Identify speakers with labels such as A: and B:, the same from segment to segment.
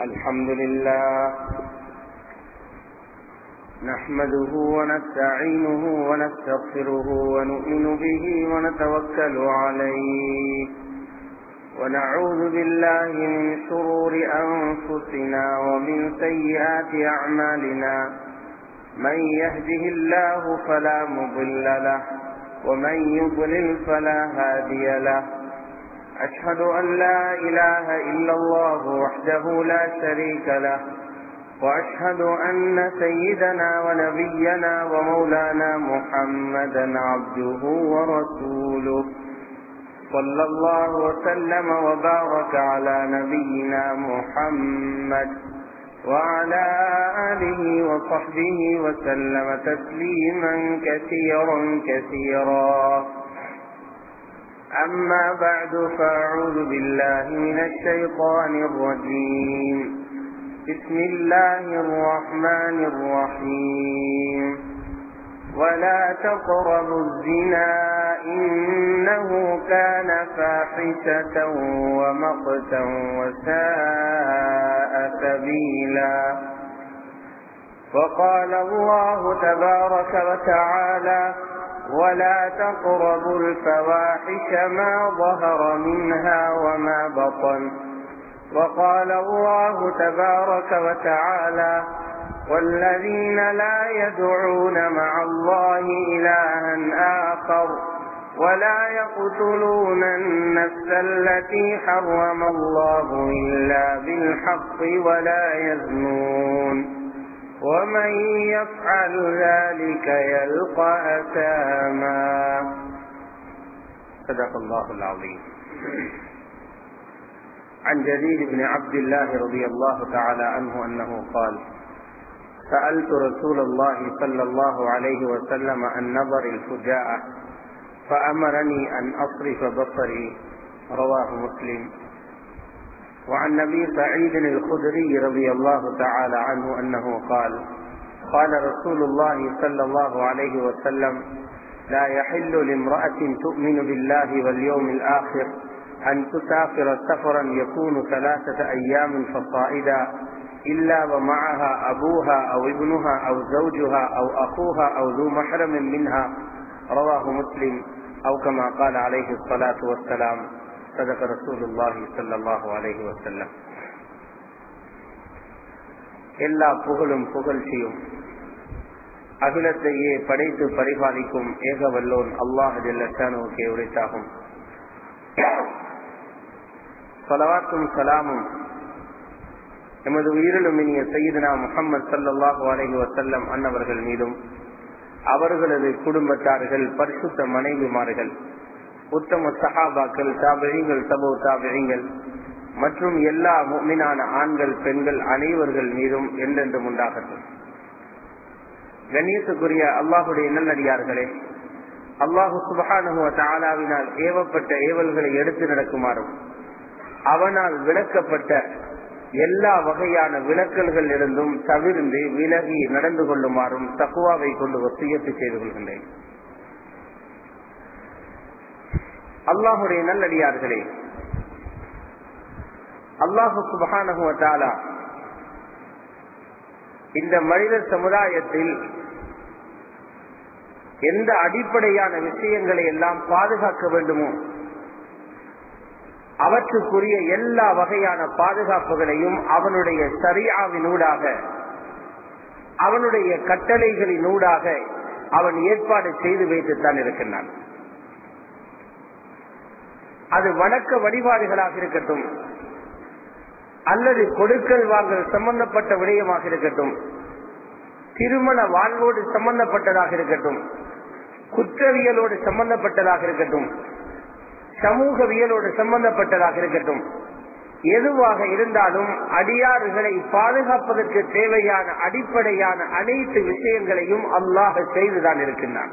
A: الحمد لله نحمده ونستعينه ونستغفره ونؤمن به ونتوكل عليه ونعوذ بالله من شرور أنفسنا ومن سيئات أعمالنا من يهده الله فلا مضل له ومن يضلل فلا هادي له أشهد أن لا إله إلا الله وحده لا شريك له وأشهد أن سيدنا ونبينا ومولانا محمدا عبده ورسوله صلى الله وسلم وبارك على نبينا محمد وعلى آله وصحبه وسلم تسليما كثيرا كثيرا أما بعد فأعوذ بالله من الشيطان الرجيم بسم الله الرحمن الرحيم ولا تقربوا الزنا إنه كان فاحشة ومقتا وساء سبيلا وقال الله تبارك وتعالى ولا تقربوا الفواحش ما ظهر منها وما بطن وقال الله تبارك وتعالى والذين لا يدعون مع الله إلها آخر ولا يقتلون النفس التي حرم الله إلا بالحق ولا يزنون ومن يفعل ذلك يلقى أثاما صدق الله العظيم عن جرير بن عبد الله رضي الله تعالى عنه أنه قال سألت رسول الله صلى الله عليه وسلم عن نظر الفجاءة فأمرني أن أصرف بصري رواه مسلم وعن نبي سعيد الخدري رضي الله تعالى عنه أنه قال قال رسول الله صلى الله عليه وسلم لا يحل لامرأة تؤمن بالله واليوم الآخر أن تسافر سفرا يكون ثلاثة أيام فصائدا إلا ومعها أبوها أو ابنها أو زوجها أو أخوها أو ذو محرم منها رواه مسلم أو كما قال عليه الصلاة والسلام صدق رسول الله صلى الله عليه وسلم எல்லா புகழும் புகழ்ச்சியும் அகிலத்தையே படைத்து பரிபாலிக்கும் ஏக வல்லோன் அல்லாஹ் ஜல்லத்தானுக்கே உரைத்தாகும் சலவாத்தும் சலாமும் எமது உயிரிலும் இனிய செய்தனா முகமது சல்லாஹு அலஹி வசல்லம் அன்னவர்கள் மீதும் அவர்களது குடும்பத்தார்கள் பரிசுத்த மனைவிமார்கள் உத்தம சஹாபாக்கள் தாபிழிங்கள் சபோ தாபிழிங்கள் மற்றும் எல்லா மீனான ஆண்கள் பெண்கள் அனைவர்கள் மீதும் என்றென்றும் உண்டாகட்டும் கண்ணியத்துக்குரிய அல்லாஹுடைய நல்லடியார்களே அல்லாஹு சுபகானுவ தாலாவினால் ஏவப்பட்ட ஏவல்களை எடுத்து நடக்குமாறும் அவனால் விளக்கப்பட்ட எல்லா வகையான விளக்கல்கள் இருந்தும் தவிர்ந்து விலகி நடந்து கொள்ளுமாறும் தக்குவாவை கொண்டு வசியத்து செய்து கொள்கின்றேன் அல்லாஹுடைய நல்லடியார்களே அல்லாஹு சுபகானகுவத்தாலா இந்த மனித சமுதாயத்தில் எந்த அடிப்படையான விஷயங்களை எல்லாம் பாதுகாக்க வேண்டுமோ அவற்றுக்குரிய எல்லா வகையான பாதுகாப்புகளையும் அவனுடைய சரியாவினூடாக அவனுடைய கட்டளைகளினூடாக அவன் ஏற்பாடு செய்து வைத்துத்தான் இருக்கின்றான் அது வணக்க வழிபாடுகளாக இருக்கட்டும் அல்லது கொடுக்கல் வாங்கல் சம்பந்தப்பட்ட விடயமாக இருக்கட்டும் திருமண வாழ்வோடு சம்பந்தப்பட்டதாக இருக்கட்டும் குற்றவியலோடு சம்பந்தப்பட்டதாக இருக்கட்டும் சமூகவியலோடு சம்பந்தப்பட்டதாக இருக்கட்டும் எதுவாக இருந்தாலும் அடியாறுகளை பாதுகாப்பதற்கு தேவையான அடிப்படையான அனைத்து விஷயங்களையும் அல்லாஹ் செய்துதான் இருக்கின்றான்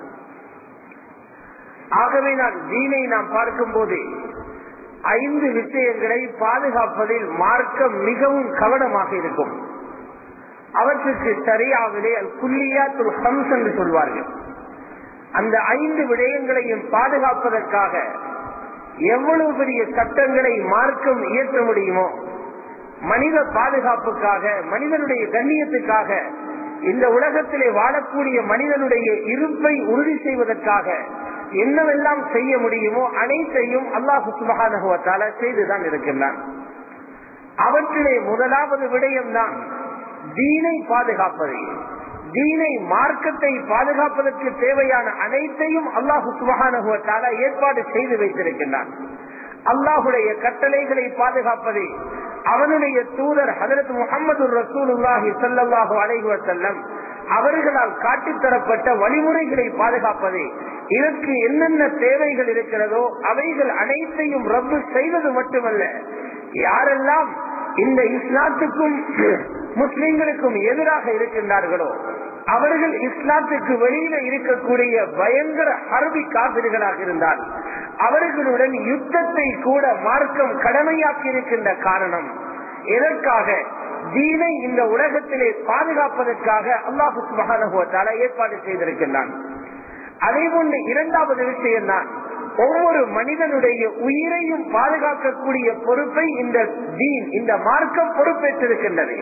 A: ஆகவே நான் தீனை நாம் பார்க்கும் போது ஐந்து விஷயங்களை பாதுகாப்பதில் மார்க்கம் மிகவும் கவனமாக இருக்கும் அவற்றுக்கு சரியாவிலே குல்லியாத்துல் ஹம்ஸ் என்று சொல்வார்கள் அந்த ஐந்து விடயங்களையும் பாதுகாப்பதற்காக எவ்வளவு பெரிய சட்டங்களை மார்க்கம் இயற்ற முடியுமோ மனித பாதுகாப்புக்காக மனிதனுடைய கண்ணியத்துக்காக இந்த உலகத்திலே வாழக்கூடிய மனிதனுடைய இருப்பை உறுதி செய்வதற்காக என்னவெல்லாம் செய்ய முடியுமோ அனைத்தையும் அல்லாஹு சுபகானுவத்தால செய்துதான் இருக்கின்றான் அவற்றிலே முதலாவது விடயம்தான் தீனை பாதுகாப்பது தீனை மார்க்கத்தை பாதுகாப்பதற்கு தேவையான அனைத்தையும் அல்லாஹு சுபகானுவத்தால ஏற்பாடு செய்து வைத்திருக்கின்றான் அல்லாஹுடைய கட்டளைகளை பாதுகாப்பது அவனுடைய தூதர் ஹதரத் முகமது ரசூலுல்லாஹி சல்லாஹூ அலைஹுவ செல்லம் அவர்களால் காட்டித்தரப்பட்ட வழிமுறைகளை பாதுகாப்பது இதற்கு என்னென்ன தேவைகள் இருக்கிறதோ அவைகள் அனைத்தையும் ரப்பு செய்வது மட்டுமல்ல யாரெல்லாம் இந்த இஸ்லாத்துக்கும் முஸ்லிம்களுக்கும் எதிராக இருக்கின்றார்களோ அவர்கள் இஸ்லாத்துக்கு வெளியில இருக்கக்கூடிய பயங்கர அரபி காவிரிகளாக இருந்தால் அவர்களுடன் யுத்தத்தை கூட மார்க்கம் கடமையாக்கி இருக்கின்ற காரணம் எதற்காக தீனை இந்த உலகத்திலே பாதுகாப்பதற்காக அல்லாஹு மகானகுவத்தால ஏற்பாடு செய்திருக்கின்றான் அதே போன்று இரண்டாவது விஷயம் தான் ஒவ்வொரு மனிதனுடைய உயிரையும் பாதுகாக்கக்கூடிய பொறுப்பை இந்த தீன் இந்த மார்க்கம் பொறுப்பேற்றிருக்கின்றது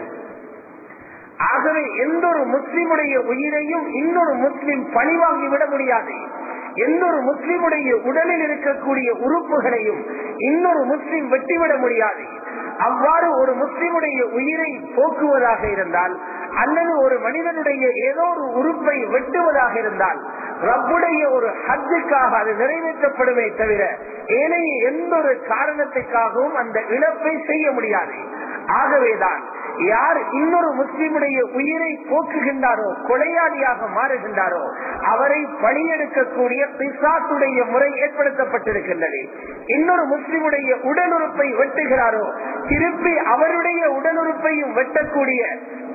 A: ஆகவே எந்த ஒரு முஸ்லிமுடைய உயிரையும் இன்னொரு முஸ்லிம் பழிவாங்கி விட முடியாது எந்த ஒரு முஸ்லிமுடைய உடலில் இருக்கக்கூடிய உறுப்புகளையும் இன்னொரு முஸ்லிம் வெட்டிவிட முடியாது அவ்வாறு ஒரு முஸ்லிமுடைய உயிரை போக்குவதாக இருந்தால் அல்லது ஒரு மனிதனுடைய ஏதோ ஒரு உறுப்பை வெட்டுவதாக இருந்தால் ரப்புடைய ஒரு ஹஜ்ஜுக்காக அது நிறைவேற்றப்படுமே தவிர ஏனைய எந்த ஒரு காரணத்துக்காகவும் அந்த இழப்பை செய்ய முடியாது ஆகவேதான் யார் இன்னொரு முஸ்லிமுடைய உயிரை போக்குகின்றாரோ கொலையாளியாக மாறுகின்றாரோ அவரை பழியெடுக்கக்கூடிய பிசாசுடைய முறை ஏற்படுத்தப்பட்டிருக்கின்றது இன்னொரு முஸ்லிமுடைய உடல் உறுப்பை வெட்டுகிறாரோ திருப்பி அவருடைய உடல் உறுப்பையும் வெட்டக்கூடிய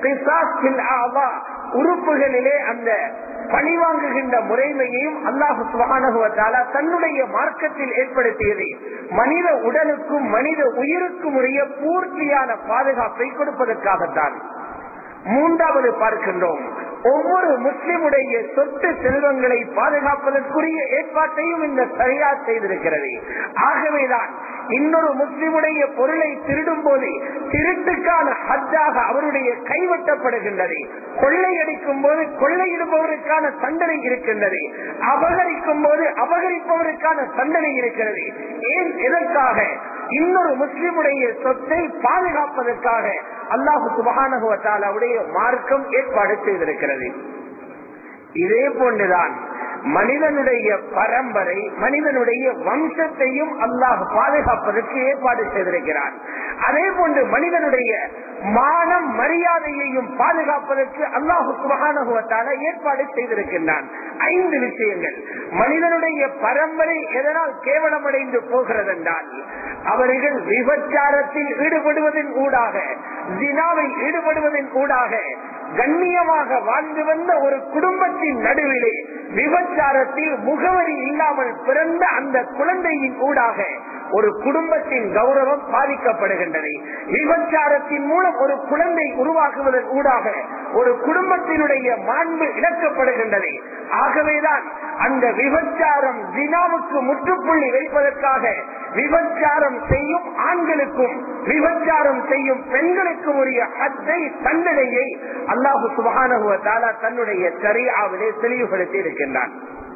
A: உறுப்புகளிலே அந்த பழிவாங்குகின்ற முறைமையையும் அல்லாஹு சுகானுவத்தால தன்னுடைய மார்க்கத்தில் ஏற்படுத்தியது மனித உடலுக்கும் மனித உயிருக்கும் உரிய பூர்த்தியான பாதுகாப்பை கொடுப்பதற்காகத்தான் மூன்றாவது பார்க்கின்றோம் ஒவ்வொரு முஸ்லிமுடைய சொத்து செல்வங்களை பாதுகாப்பதற்குரிய ஏற்பாட்டையும் இந்த சரியா செய்திருக்கிறது ஆகவேதான் இன்னொரு முஸ்லிமுடைய பொருளை திருடும் போது திருட்டுக்கான ஹஜ்ஜாக அவருடைய கைவட்டப்படுகின்றது கொள்ளையடிக்கும் போது கொள்ளையிடுபவருக்கான தண்டனை இருக்கின்றது அபகரிக்கும் போது அபகரிப்பவருக்கான தண்டனை இருக்கிறது ஏன் எதற்காக இன்னொரு முஸ்லிமுடைய சொத்தை பாதுகாப்பதற்காக அல்லாஹு சுபகானுடைய மார்க்கம் ஏற்பாடு செய்திருக்கிறது இதே போன்றுதான் மனிதனுடைய பரம்பரை மனிதனுடைய வம்சத்தையும் அல்லாஹ் பாதுகாப்பதற்கு ஏற்பாடு செய்திருக்கிறார் அதே போன்று மனிதனுடைய மானம் மரியாதையையும் பாதுகாப்பதற்கு அல்லாஹு சுபகானுவத்தால ஏற்பாடு செய்திருக்கின்றான் ஐந்து விஷயங்கள் மனிதனுடைய பரம்பரை எதனால் கேவலமடைந்து போகிறது என்றால் அவர்கள் விபச்சாரத்தில் ஈடுபடுவதன் ஊடாக ஜினாவில் ஈடுபடுவதன் ஊடாக கண்ணியமாக வாழ்ந்து வந்த ஒரு குடும்பத்தின் நடுவிலே விபச்சாரத்தில் முகவரி இல்லாமல் பிறந்த அந்த குழந்தையின் ஊடாக ஒரு குடும்பத்தின் கௌரவம் பாதிக்கப்படுகின்றது விபச்சாரத்தின் மூலம் ஒரு குழந்தை உருவாக்குவதன் ஊடாக ஒரு குடும்பத்தினுடைய மாண்பு இழக்கப்படுகின்றது ஆகவேதான் அந்த விபச்சாரம் தினாவுக்கு முற்றுப்புள்ளி வைப்பதற்காக விபச்சாரம் செய்யும் ஆண்களுக்கும் விபச்சாரம் செய்யும் பெண்களுக்கும் உரிய அத்தை தண்டனையை அல்லாஹு சுபகானுவத்தாலா தன்னுடைய சரியாவிலே தெளிவுபடுத்தி இருக்கின்றான்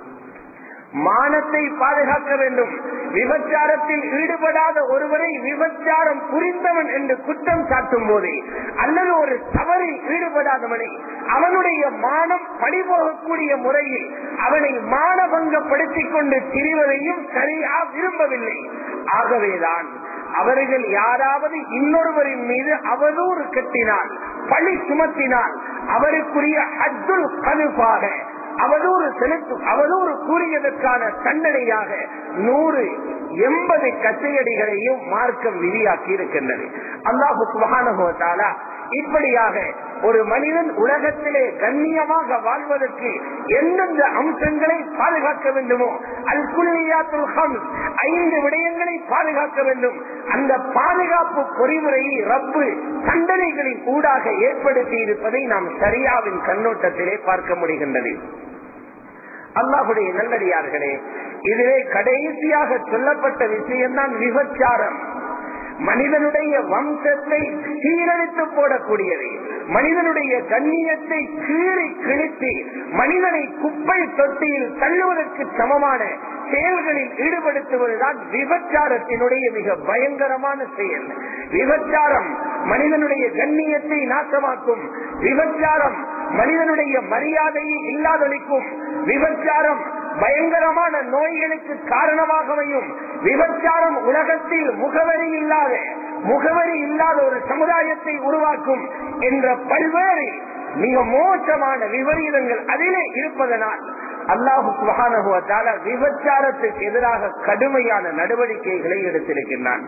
A: மானத்தை பாதுகாக்க வேண்டும் விபச்சாரத்தில் ஈடுபடாத ஒருவரை விபச்சாரம் புரிந்தவன் என்று குற்றம் சாட்டும் போது அல்லது ஒரு தவறில் ஈடுபடாதவனை அவனுடைய மானம் பழிபோகக்கூடிய முறையில் அவனை மானபங்கப்படுத்திக் கொண்டு திரிவதையும் சரியா விரும்பவில்லை ஆகவேதான் அவர்கள் யாராவது இன்னொருவரின் மீது அவதூறு கட்டினால் பழி சுமத்தினால் அவருக்குரிய அத்துல் கதுப்பாக அவதூறு செலுத்தும் அவதூறு கூறியதற்கான தண்டனையாக நூறு எண்பது கச்சையடிகளையும் மார்க்கம் விதியாக்கி இருக்கின்றது அல்லாஹு சுகானுபவத்தாலா இப்படியாக ஒரு மனிதன் உலகத்திலே கண்ணியமாக வாழ்வதற்கு எந்தெந்த அம்சங்களை பாதுகாக்க வேண்டுமோ அல் குல்லியாத்துல் ஐந்து விடயங்களை பாதுகாக்க வேண்டும் அந்த பாதுகாப்பு பொறிமுறையை ரப்பு தண்டனைகளின் ஊடாக ஏற்படுத்தி இருப்பதை நாம் சரியாவின் கண்ணோட்டத்திலே பார்க்க முடிகின்றது அல்லாஹுடைய நல்லடியார்களே இதிலே கடைசியாக சொல்லப்பட்ட விஷயம்தான் விபச்சாரம் மனிதனுடைய வம்சத்தை சீரழித்து போடக்கூடியது மனிதனுடைய கண்ணியத்தை கீறி கிழித்து மனிதனை குப்பை தொட்டியில் தள்ளுவதற்கு சமமான செயல்களில் ஈடுபடுத்துவதுதான் விபச்சாரத்தினுடைய மிக பயங்கரமான செயல் விபச்சாரம் மனிதனுடைய கண்ணியத்தை நாசமாக்கும் விபச்சாரம் மனிதனுடைய மரியாதையை இல்லாதொழிக்கும் விபச்சாரம் பயங்கரமான நோய்களுக்கு காரணமாகவையும் விபச்சாரம் உலகத்தில் முகவரி இல்லாத முகவரி இல்லாத ஒரு சமுதாயத்தை உருவாக்கும் என்ற பல்வேறு மிக மோசமான விபரீதங்கள் அதிலே இருப்பதனால் அல்லாஹு சுகானுவத்தால விபச்சாரத்துக்கு எதிராக கடுமையான நடவடிக்கைகளை எடுத்திருக்கின்றான்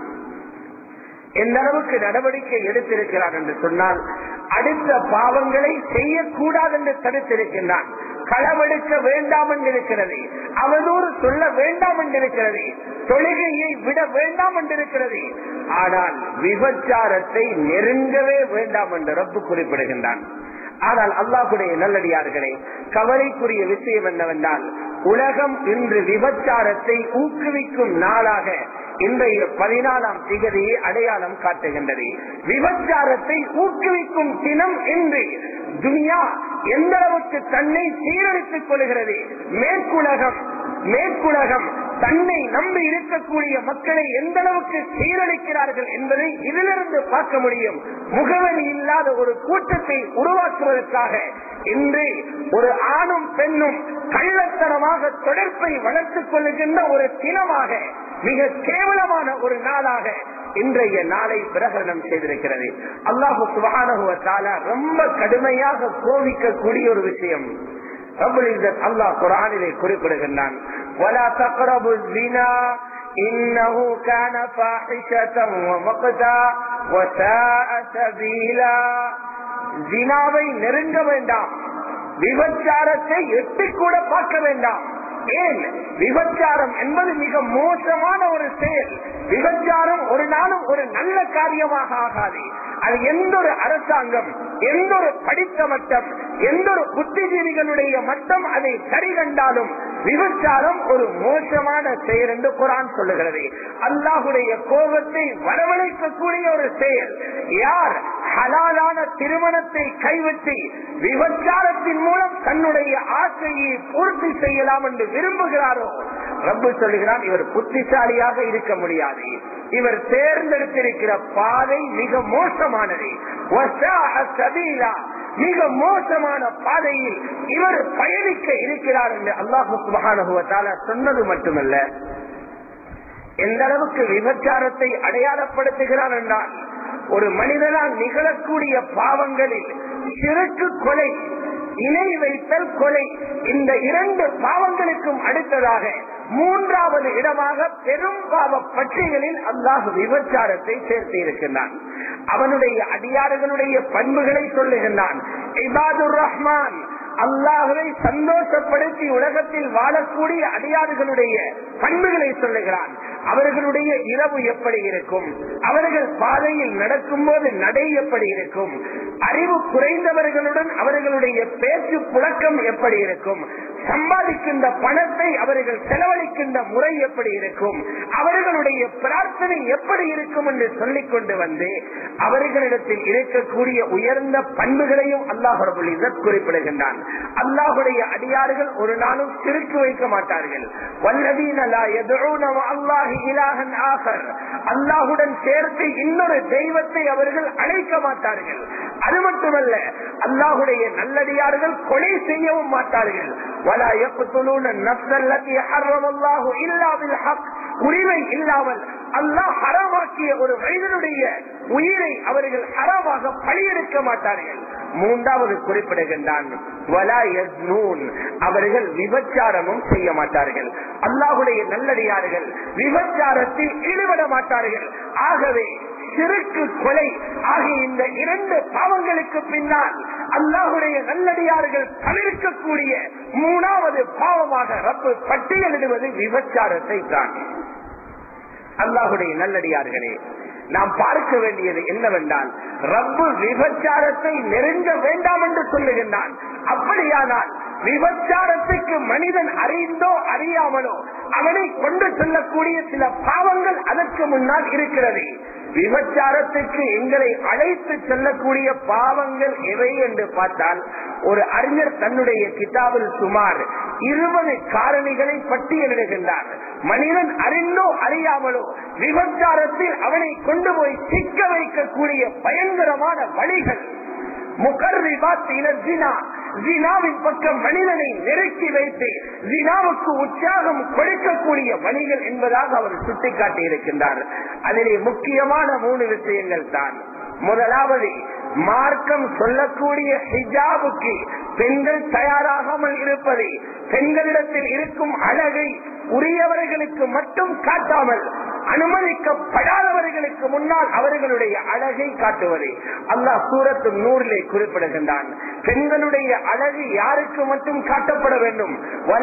A: எந்த அளவுக்கு நடவடிக்கை எடுத்திருக்கிறான் என்று சொன்னால் அடுத்த பாவங்களை செய்யக்கூடாது என்று தடுத்திருக்கின்றான் களவெடுக்க வேண்டாம் என்றிருக்கிறது அவதூறு சொல்ல வேண்டாம் என்றிருக்கிறது தொழுகையை விட வேண்டாம் என்றிருக்கிறது ஆனால் விபச்சாரத்தை நெருங்கவே வேண்டாம் என்று ரப்பு குறிப்பிடுகின்றான் ஆனால் அல்லாஹுடைய நல்லடியார்களே கவலைக்குரிய விஷயம் என்னவென்றால் உலகம் இன்று விபச்சாரத்தை ஊக்குவிக்கும் நாளாக இன்றைய பதினாலாம் திகதியை அடையாளம் காட்டுகின்றது விபச்சாரத்தை ஊக்குவிக்கும் தினம் என்று துனியா எந்த அளவுக்கு தன்னை சீரழித்துக் கொள்கிறது மேற்குலகம் மேற்குலகம் தன்னை நம்பி இருக்கக்கூடிய மக்களை எந்த அளவுக்கு சீரழிக்கிறார்கள் என்பதை இதிலிருந்து பார்க்க முடியும் முகவரி இல்லாத ஒரு கூட்டத்தை உருவாக்குவதற்காக இன்று ஒரு ஆணும் பெண்ணும் கள்ளத்தனமாக தொடர்பை வளர்த்துக் கொள்ளுகின்ற ஒரு தினமாக மிக கேவலமான ஒரு நாளாக இன்றைய நாளை பிரகடனம் செய்திருக்கிறது அல்லாஹு சுபானுவத்தால ரொம்ப கடுமையாக கோபிக்கக்கூடிய ஒரு விஷயம் அல்லாஹ் குரானிலே குறிப்பிடுகின்றான் ولا تقربوا الزنا إنه كان فاحشة ومقتا وساء سبيلا ஜினாவை நெருங்க வேண்டாம் விபச்சாரத்தை எட்டி கூட பார்க்க வேண்டாம் ஏன் விபச்சாரம் என்பது மிக மோசமான ஒரு செயல் விபச்சாரம் ஒரு நாளும் ஒரு நல்ல காரியமாக ஆகாது அது எந்த ஒரு அரசாங்கம் எந்த ஒரு படித்த மட்டம் எந்த ஒரு புத்திஜீவிகளுடைய மட்டம் அதை சரி கண்டாலும் விபச்சாரம் ஒரு மோசமான செயல் என்று குரான் சொல்லுகிறது அல்லாஹுடைய கோபத்தை வரவழைக்கக்கூடிய ஒரு செயல் யார் ஹலாலான திருமணத்தை கைவிட்டு விபச்சாரத்தின் மூலம் தன்னுடைய ஆசையை பூர்த்தி செய்யலாம் என்று விரும்புகிறாரோ ரப்பு சொல்லுகிறான் இவர் புத்திசாலியாக இருக்க முடியாது இவர் தேர்ந்தெடுத்திருக்கிற பாதை மிக மோசமானது மிக மோசமான பாதையில் இவர் பயணிக்க இருக்கிறார் என்று அல்லாஹு சுபகானுவத்தால சொன்னது மட்டுமல்ல எந்த அளவுக்கு விபச்சாரத்தை அடையாளப்படுத்துகிறார் என்றால் ஒரு மனிதனால் நிகழக்கூடிய பாவங்களில் சிறுக்கு கொலை இணை வைத்தல் கொலை இந்த இரண்டு பாவங்களுக்கும் அடுத்ததாக மூன்றாவது இடமாக பெரும் பாவ பட்சிகளில் அல்லாஹ் விபச்சாரத்தை சேர்த்து இருக்கின்றான் அவனுடைய அடியாறுகளுடைய பண்புகளை சொல்லுகின்றான் இபாதுர் ரஹ்மான் அல்லாஹுவை சந்தோஷப்படுத்தி உலகத்தில் வாழக்கூடிய அடியாறுகளுடைய பண்புகளை சொல்லுகிறான் அவர்களுடைய இரவு எப்படி இருக்கும் அவர்கள் பாதையில் நடக்கும் போது நடை எப்படி இருக்கும் அறிவு குறைந்தவர்களுடன் அவர்களுடைய பேச்சு புழக்கம் எப்படி இருக்கும் சம்பாதிக்கின்ற பணத்தை அவர்கள் செலவழிக்கின்ற முறை எப்படி இருக்கும் அவர்களுடைய பிரார்த்தனை எப்படி இருக்கும் என்று சொல்லிக் கொண்டு வந்து அவர்களிடத்தில் இருக்கக்கூடிய உயர்ந்த பண்புகளையும் அல்லாஹ் குறிப்பிடுகின்றான் அல்லாஹுடைய அடியார்கள் ஒரு நாளும் சிறுக்கு வைக்க மாட்டார்கள் அல்லாஹுடன் சேர்த்து இன்னொரு தெய்வத்தை அவர்கள் அழைக்க மாட்டார்கள் அது மட்டுமல்ல அல்லாஹுடைய நல்லடியார்கள் கொலை செய்யவும் மாட்டார்கள் உரிமை இல்லாமல் அல்லாஹ் ஹராமாக்கிய ஒரு மனிதனுடைய உயிரை அவர்கள் ஹராமாக பழியெடுக்க மாட்டார்கள் மூன்றாவது குறிப்பிடுகின்றான் அவர்கள் விபச்சாரமும் செய்ய மாட்டார்கள் அல்லாஹுடைய நல்லடியார்கள் விபச்சாரத்தில் ஈடுபட மாட்டார்கள் ஆகவே சிறுக்கு கொலை ஆகிய இந்த இரண்டு பாவங்களுக்கு பின்னால் அல்லாஹுடைய நல்லடியார்கள் தவிர்க்கக்கூடிய மூணாவது பாவமாக ரப்பு பட்டியலிடுவது விபச்சாரத்தை தான் அல்லாஹுடைய நல்லடியார்களே நாம் பார்க்க வேண்டியது என்னவென்றால் ரப்பு விபச்சாரத்தை நெருங்க வேண்டாம் என்று சொல்லுகின்றான் அப்படியானால்
B: விபச்சாரத்துக்கு மனிதன் அறிந்தோ அறியாமலோ அவனை கொண்டு செல்லக்கூடிய சில பாவங்கள் அதற்கு முன்னால் இருக்கிறது விபச்சாரத்துக்கு எங்களை அழைத்து செல்லக்கூடிய பாவங்கள் எவை என்று பார்த்தால் ஒரு அறிஞர் தன்னுடைய கிதாபில் சுமார் இருபது காரணிகளை பட்டியலிடுகின்றார் மனிதன் அறிந்தோ அறியாமலோ விபச்சாரத்தில் அவனை கொண்டு போய் சிக்க வைக்கக்கூடிய பயங்கரமான வழிகள் ஜினாவின் பக்கம் மனிதனை நெருக்கி வைத்து ஜினாவுக்கு உற்சாகம் கொடுக்கக்கூடிய வழிகள் என்பதாக அவர் சுட்டிக்காட்டி இருக்கின்றார் அதிலே முக்கியமான மூணு விஷயங்கள் தான் முதலாவது மார்க்கம் சொல்லக்கூடிய ஹிஜாபுக்கு பெண்கள் தயாராகாமல் இருப்பது பெண்களிடத்தில் இருக்கும் அழகை உரியவர்களுக்கு மட்டும் காட்டாமல் அனுமதிக்கப்படாதவர்களுக்கு முன்னால் அவர்களுடைய அழகை காட்டுவது அல்லாஹ் சூரத்து நூறிலே குறிப்பிடுகின்றான் பெண்களுடைய அழகு யாருக்கு மட்டும் காட்டப்பட வேண்டும்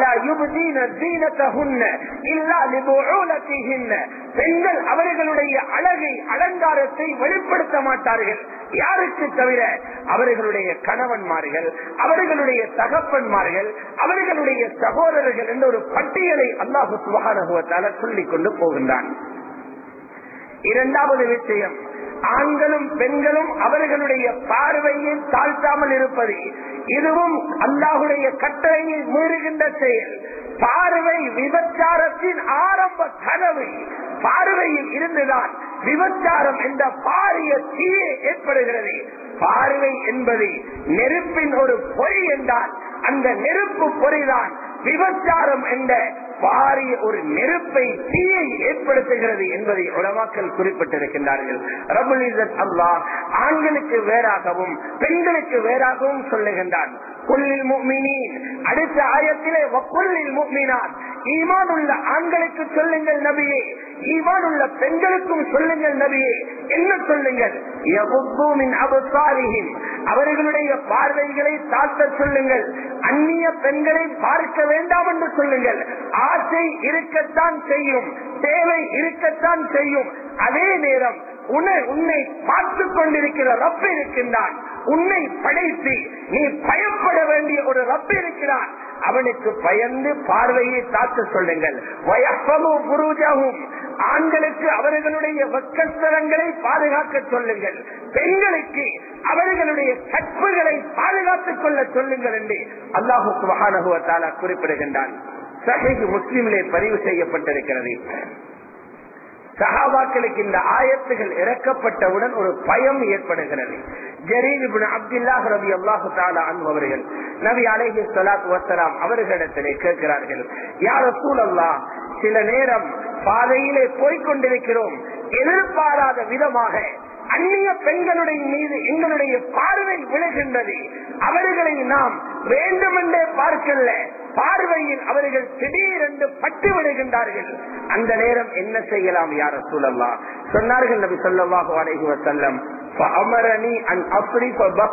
B: பெண்கள் அவர்களுடைய அழகை அலங்காரத்தை வெளிப்படுத்த மாட்டார்கள் யாருக்கு தவிர அவர்களுடைய கணவன்மார்கள் அவர்களுடைய தகப்பன்மார்கள் அவர்களுடைய சகோதரர்கள் என்ற ஒரு பட்டியலை அல்லாஹு சுகானுவத்தால சொல்லிக் கொண்டு போகின்றான் இரண்டாவது விஷயம் ஆண்களும் பெண்களும் அவர்களுடைய பார்வையை தாழ்த்தாமல் இருப்பது இதுவும் அல்லாஹுடைய கட்டளையை மீறுகின்ற செயல் பார்வை விபச்சாரத்தின் ஆரம்ப கனவு பார்வையில் இருந்துதான் விபச்சாரம் என்ற பாரிய தீயே ஏற்படுகிறது பார்வை என்பது நெருப்பின் ஒரு பொறி என்றால் அந்த நெருப்பு பொறிதான் விபச்சாரம் என்ற பாரிய ஒரு நெருப்பை தீயை ஏற்படுத்துகிறது என்பதை உலமாக்கல் குறிப்பிட்டிருக்கின்றார்கள் ரபுல் அல்லாஹ் ஆண்களுக்கு வேறாகவும் பெண்களுக்கு வேறாகவும் சொல்லுகின்றான் கொல்லில் முக்மினின் அடுத்த ஆயத்திலே கொல்லில் முக்மினான் ஈமான் உள்ள ஆண்களுக்கு சொல்லுங்கள் நபியே ஈமான் உள்ள பெண்களுக்கும் சொல்லுங்கள் நபியே என்ன சொல்லுங்கள் அவர்களுடைய பார்வைகளை தாழ்த்த சொல்லுங்கள் அந்நிய பெண்களை பார்க்க வேண்டாம் என்று சொல்லுங்கள் ஆசை இருக்கத்தான் செய்யும் தேவை இருக்கத்தான் செய்யும் அதே நேரம் உன்னை உன்னை பார்த்து கொண்டிருக்கிற ரப்ப இருக்கின்றான் உன்னை படைத்து நீ பயப்பட வேண்டிய ஒரு ரப்ப இருக்கிறான் அவனுக்கு பயந்து பார்வையை தாக்க சொல்லுங்கள் வயப்பமும் புருஜாவும் ஆண்களுக்கு அவர்களுடைய வக்கஸ்தரங்களை பாதுகாக்க சொல்லுங்கள் பெண்களுக்கு அவர்களுடைய கற்புகளை பாதுகாத்துக் கொள்ள சொல்லுங்கள் என்று அல்லாஹு சுபகானுவத்தாலா குறிப்பிடுகின்றான் சஹிக் முஸ்லிமிலே பதிவு செய்யப்பட்டிருக்கிறது சஹாபாக்களுக்கு இந்த ஆயத்துகள் இறக்கப்பட்டவுடன் ஒரு பயம் ஏற்படுகிறது ஜரீர் அப்துல்லாஹ் ரவி அல்லாஹு தாலா அவர்கள் நபி அலேஹி சலாத் வசலாம் அவர்களிடத்திலே கேட்கிறார்கள் யார சூழல்லா சில நேரம் பாதையிலே போய்கொண்டிருக்கிறோம் எதிர்பாராத விதமாக அந்நிய பெண்களுடைய மீது எங்களுடைய பார்வை விழுகின்றது அவர்களை நாம் வேண்டுமென்றே பார்க்கல பார்வையில் அவர்கள் திடீரென்று பட்டு விடுகின்றார்கள் அந்த நேரம் என்ன செய்யலாம் யார சூழல்லா சொன்னார்கள் நபி சொல்லவாக அலைஹி வசல்லம் அமரணி அன் அப்படி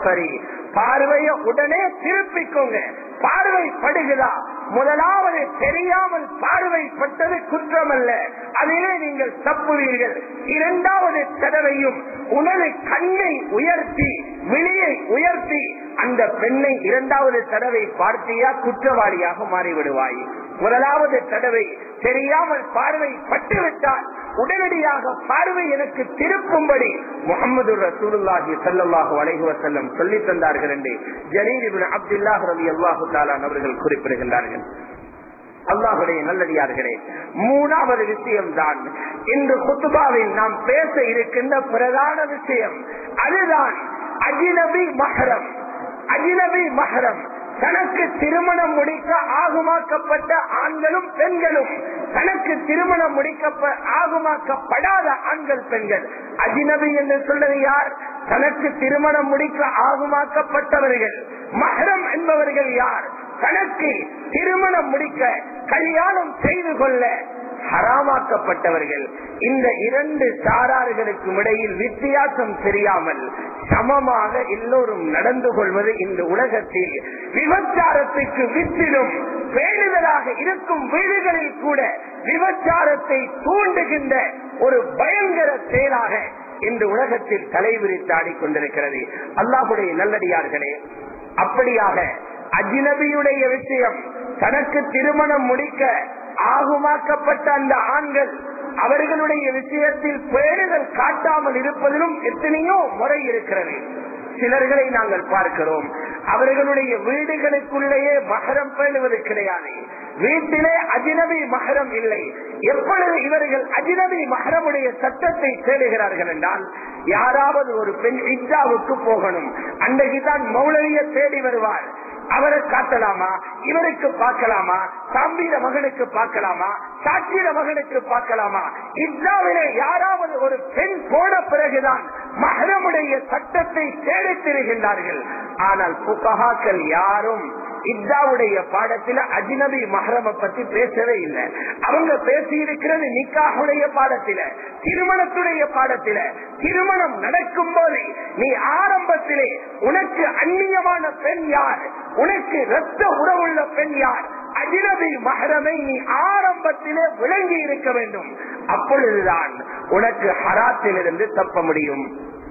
B: பார்வைய உடனே திருப்பிக்கோங்க பார்வை படுகிறா முதலாவது தெரியாமல் பார்வைப்பட்டது குற்றம் அல்ல அதிலே நீங்கள் தப்புவீர்கள் இரண்டாவது தடவையும் உனது கண்ணை உயர்த்தி விழியை உயர்த்தி அந்த பெண்ணை இரண்டாவது தடவை பார்த்தியா குற்றவாளியாக மாறிவிடுவாய் முதலாவது தடவை தெரியாமல் பார்வை பட்டுவிட்டால் உடனடியாக பார்வை எனக்கு திருப்பும்படி முகமது ரசூலுல்லாஹி சல்லாஹு அலைஹுவ செல்லம் சொல்லி தந்தார்கள் என்று ஜலீர் அப்துல்லாஹ் ரவி அல்லாஹு தாலான் அவர்கள் குறிப்பிடுகின்றார்கள் அல்லாஹுடைய நல்லடியார்களே மூணாவது விஷயம் தான் இன்று குத்துபாவில் நாம் பேச இருக்கின்ற பிரதான விஷயம் அதுதான் அஜினபி மகரம் அஜினபி மகரம் தனக்கு திருமணம் முடிக்க ஆகுமாக்கப்பட்ட ஆண்களும் பெண்களும் தனக்கு திருமணம் முடிக்க ஆகுமாக்கப்படாத ஆண்கள் பெண்கள் அஜினபி என்று சொல்வது யார் தனக்கு திருமணம் முடிக்க ஆகுமாக்கப்பட்டவர்கள் மகரம் என்பவர்கள் யார் தனக்கு திருமணம் முடிக்க கல்யாணம் செய்து கொள்ள ஹராமாக்கப்பட்டவர்கள் இந்த இரண்டு சாரார்களுக்கும் இடையில் வித்தியாசம் தெரியாமல் சமமாக எல்லோரும் நடந்து கொள்வது இந்த உலகத்தில் விபச்சாரத்துக்கு வித்திலும் பேணுதலாக இருக்கும் வீடுகளில் கூட விபச்சாரத்தை தூண்டுகின்ற ஒரு பயங்கர செயலாக இந்த உலகத்தில் தலைவிரித்து ஆடிக்கொண்டிருக்கிறது அல்லாஹுடைய நல்லடியார்களே அப்படியாக அஜினபியுடைய விஷயம் தனக்கு திருமணம் முடிக்க ஆகுமாக்கப்பட்ட அந்த ஆண்கள் அவர்களுடைய விஷயத்தில் பேணுதல் காட்டாமல் இருப்பதிலும் எத்தனையோ முறை இருக்கிறது சிலர்களை நாங்கள் பார்க்கிறோம் அவர்களுடைய வீடுகளுக்குள்ளேயே மகரம் பேணுவது கிடையாது வீட்டிலே அஜினபி மகரம் இல்லை எப்பொழுது இவர்கள் அஜினபி மகரமுடைய சட்டத்தை தேடுகிறார்கள் என்றால் யாராவது ஒரு பெண் இத்தாவுக்கு போகணும் அன்றைக்குதான் மௌலவிய தேடி வருவார் அவரை காட்டலாமா இவருக்கு பார்க்கலாமா தம்பியில மகனுக்கு பார்க்கலாமா சாட்சியில மகனுக்கு பார்க்கலாமா இஸ்லாமிலே யாராவது ஒரு பெண் போன பிறகுதான் மகரமுடைய சட்டத்தை தேடித் திரிகின்றார்கள் ஆனால் புகஹாக்கள் யாரும் இத்தாவுடைய பாடத்துல அஜினபி மஹரம பத்தி பேசவே இல்லை அவங்க பேசி இருக்கிறது நிக்காஹுடைய பாடத்தில திருமணத்துடைய பாடத்தில திருமணம் நடக்கும் போது நீ ஆரம்பத்திலே உனக்கு அந்நியமான பெண் யார் உனக்கு இரத்த உறவுள்ள பெண் யார் அஜினபி மகரமை நீ ஆரம்பத்திலே விளங்கி இருக்க வேண்டும் அப்பொழுதுதான் உனக்கு ஹராத்திலிருந்து தப்ப முடியும்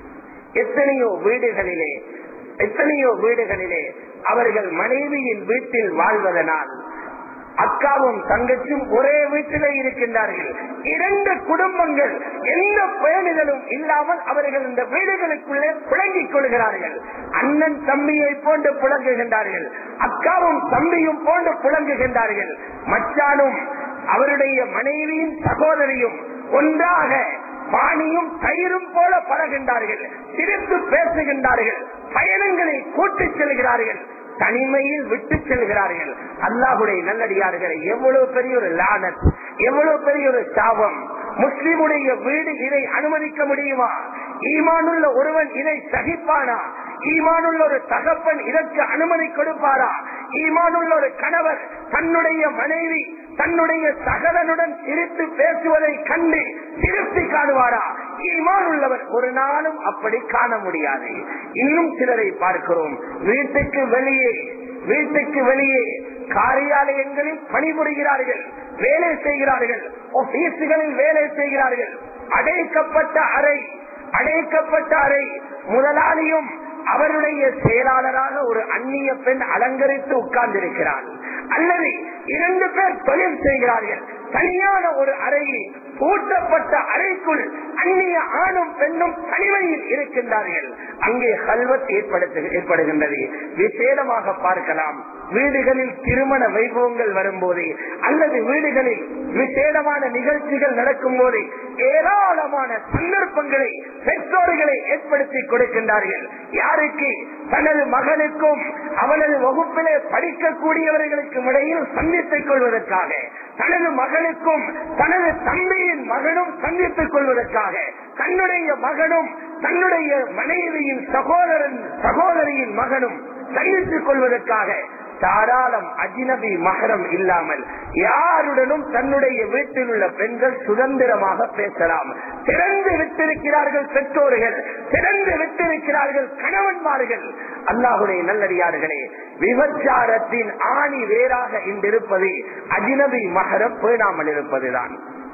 B: எத்தனையோ வீடுகளிலே எத்தனையோ வீடுகளிலே அவர்கள் மனைவியின் வீட்டில் வாழ்வதனால் அக்காவும் தங்கச்சும் ஒரே வீட்டிலே இருக்கின்றார்கள் இரண்டு குடும்பங்கள் எந்த பேணுதலும் இல்லாமல் அவர்கள் இந்த வீடுகளுக்குள்ளே புழங்கிக் கொள்கிறார்கள் அண்ணன் தம்பியை போன்று புழங்குகின்றார்கள் அக்காவும் தம்பியும் போன்று புழங்குகின்றார்கள் மச்சானும் அவருடைய மனைவியின் சகோதரியும் ஒன்றாக பாணியும் தயிரும் போல பழகின்றார்கள் சிரித்து பேசுகின்றார்கள் பயணங்களை கூட்டிச் செல்கிறார்கள் தனிமையில் விட்டு செல்கிறார்கள் அல்லாஹுடைய நல்லடியார்களை எவ்வளவு பெரிய ஒரு லானத் எவ்வளவு பெரிய ஒரு சாபம் முஸ்லிமுடைய வீடு இதை அனுமதிக்க முடியுமா ஈமானுள்ள ஒருவன் இதை சகிப்பானா ஈமானுள்ள ஒரு தகப்பன் இதற்கு அனுமதி கொடுப்பாரா ஈமானுள்ள ஒரு கணவர் தன்னுடைய மனைவி தன்னுடைய சகலனுடன் சிரித்து பேசுவதை கண்டு திருப்தி காணுவாரா ஈமான் உள்ளவர் ஒரு நாளும் அப்படி காண முடியாது இன்னும் சிலரை பார்க்கிறோம் வீட்டுக்கு வெளியே வீட்டுக்கு வெளியே காரியாலயங்களில் பணிபுரிகிறார்கள் வேலை செய்கிறார்கள் ஆபீஸுகளில் வேலை செய்கிறார்கள் அடைக்கப்பட்ட அறை அடைக்கப்பட்ட அறை முதலாளியும் அவருடைய செயலாளராக ஒரு அந்நிய பெண் அலங்கரித்து உட்கார்ந்திருக்கிறார் அல்லது இரண்டு பேர் தொழில் செய்கிறார்கள் தனியான ஒரு அறையில் பூட்டப்பட்ட அறைக்குள் அந்நிய ஆணும் பெண்ணும் தனிமையில் இருக்கின்றார்கள் அங்கே கல்வத் ஏற்படுத்து ஏற்படுகின்றது விசேடமாக பார்க்கலாம் வீடுகளில் திருமண வைபவங்கள் வரும்போது அல்லது வீடுகளில் விசேடமான நிகழ்ச்சிகள் நடக்கும் போது ஏராளமான சந்தர்ப்பங்களை பெற்றோர்களை ஏற்படுத்தி கொடுக்கின்றார்கள் யாருக்கு தனது மகனுக்கும் அவனது வகுப்பிலே படிக்கக்கூடியவர்களுக்கும் இடையில் சந்தித்துக் கொள்வதற்காக தனது மகனுக்கும் தனது தம்பியின் மகனும் சந்தித்துக் கொள்வதற்காக தன்னுடைய மகனும் தன்னுடைய மனைவியின் சகோதரன் சகோதரியின் மகனும் சந்தித்துக் கொள்வதற்காக தாராளம் அஜினபி மகரம் இல்லாமல் யாருடனும் தன்னுடைய வீட்டில் உள்ள பெண்கள் சுதந்திரமாக பேசலாம் திறந்து விட்டிருக்கிறார்கள் பெற்றோர்கள் திறந்து விட்டிருக்கிறார்கள் கணவன்மார்கள் அல்லாஹுடைய நல்லடியார்களே விபச்சாரத்தின் ஆணி வேறாக இன்றிருப்பது அஜினபி மகரம் பேணாமல் இருப்பதுதான்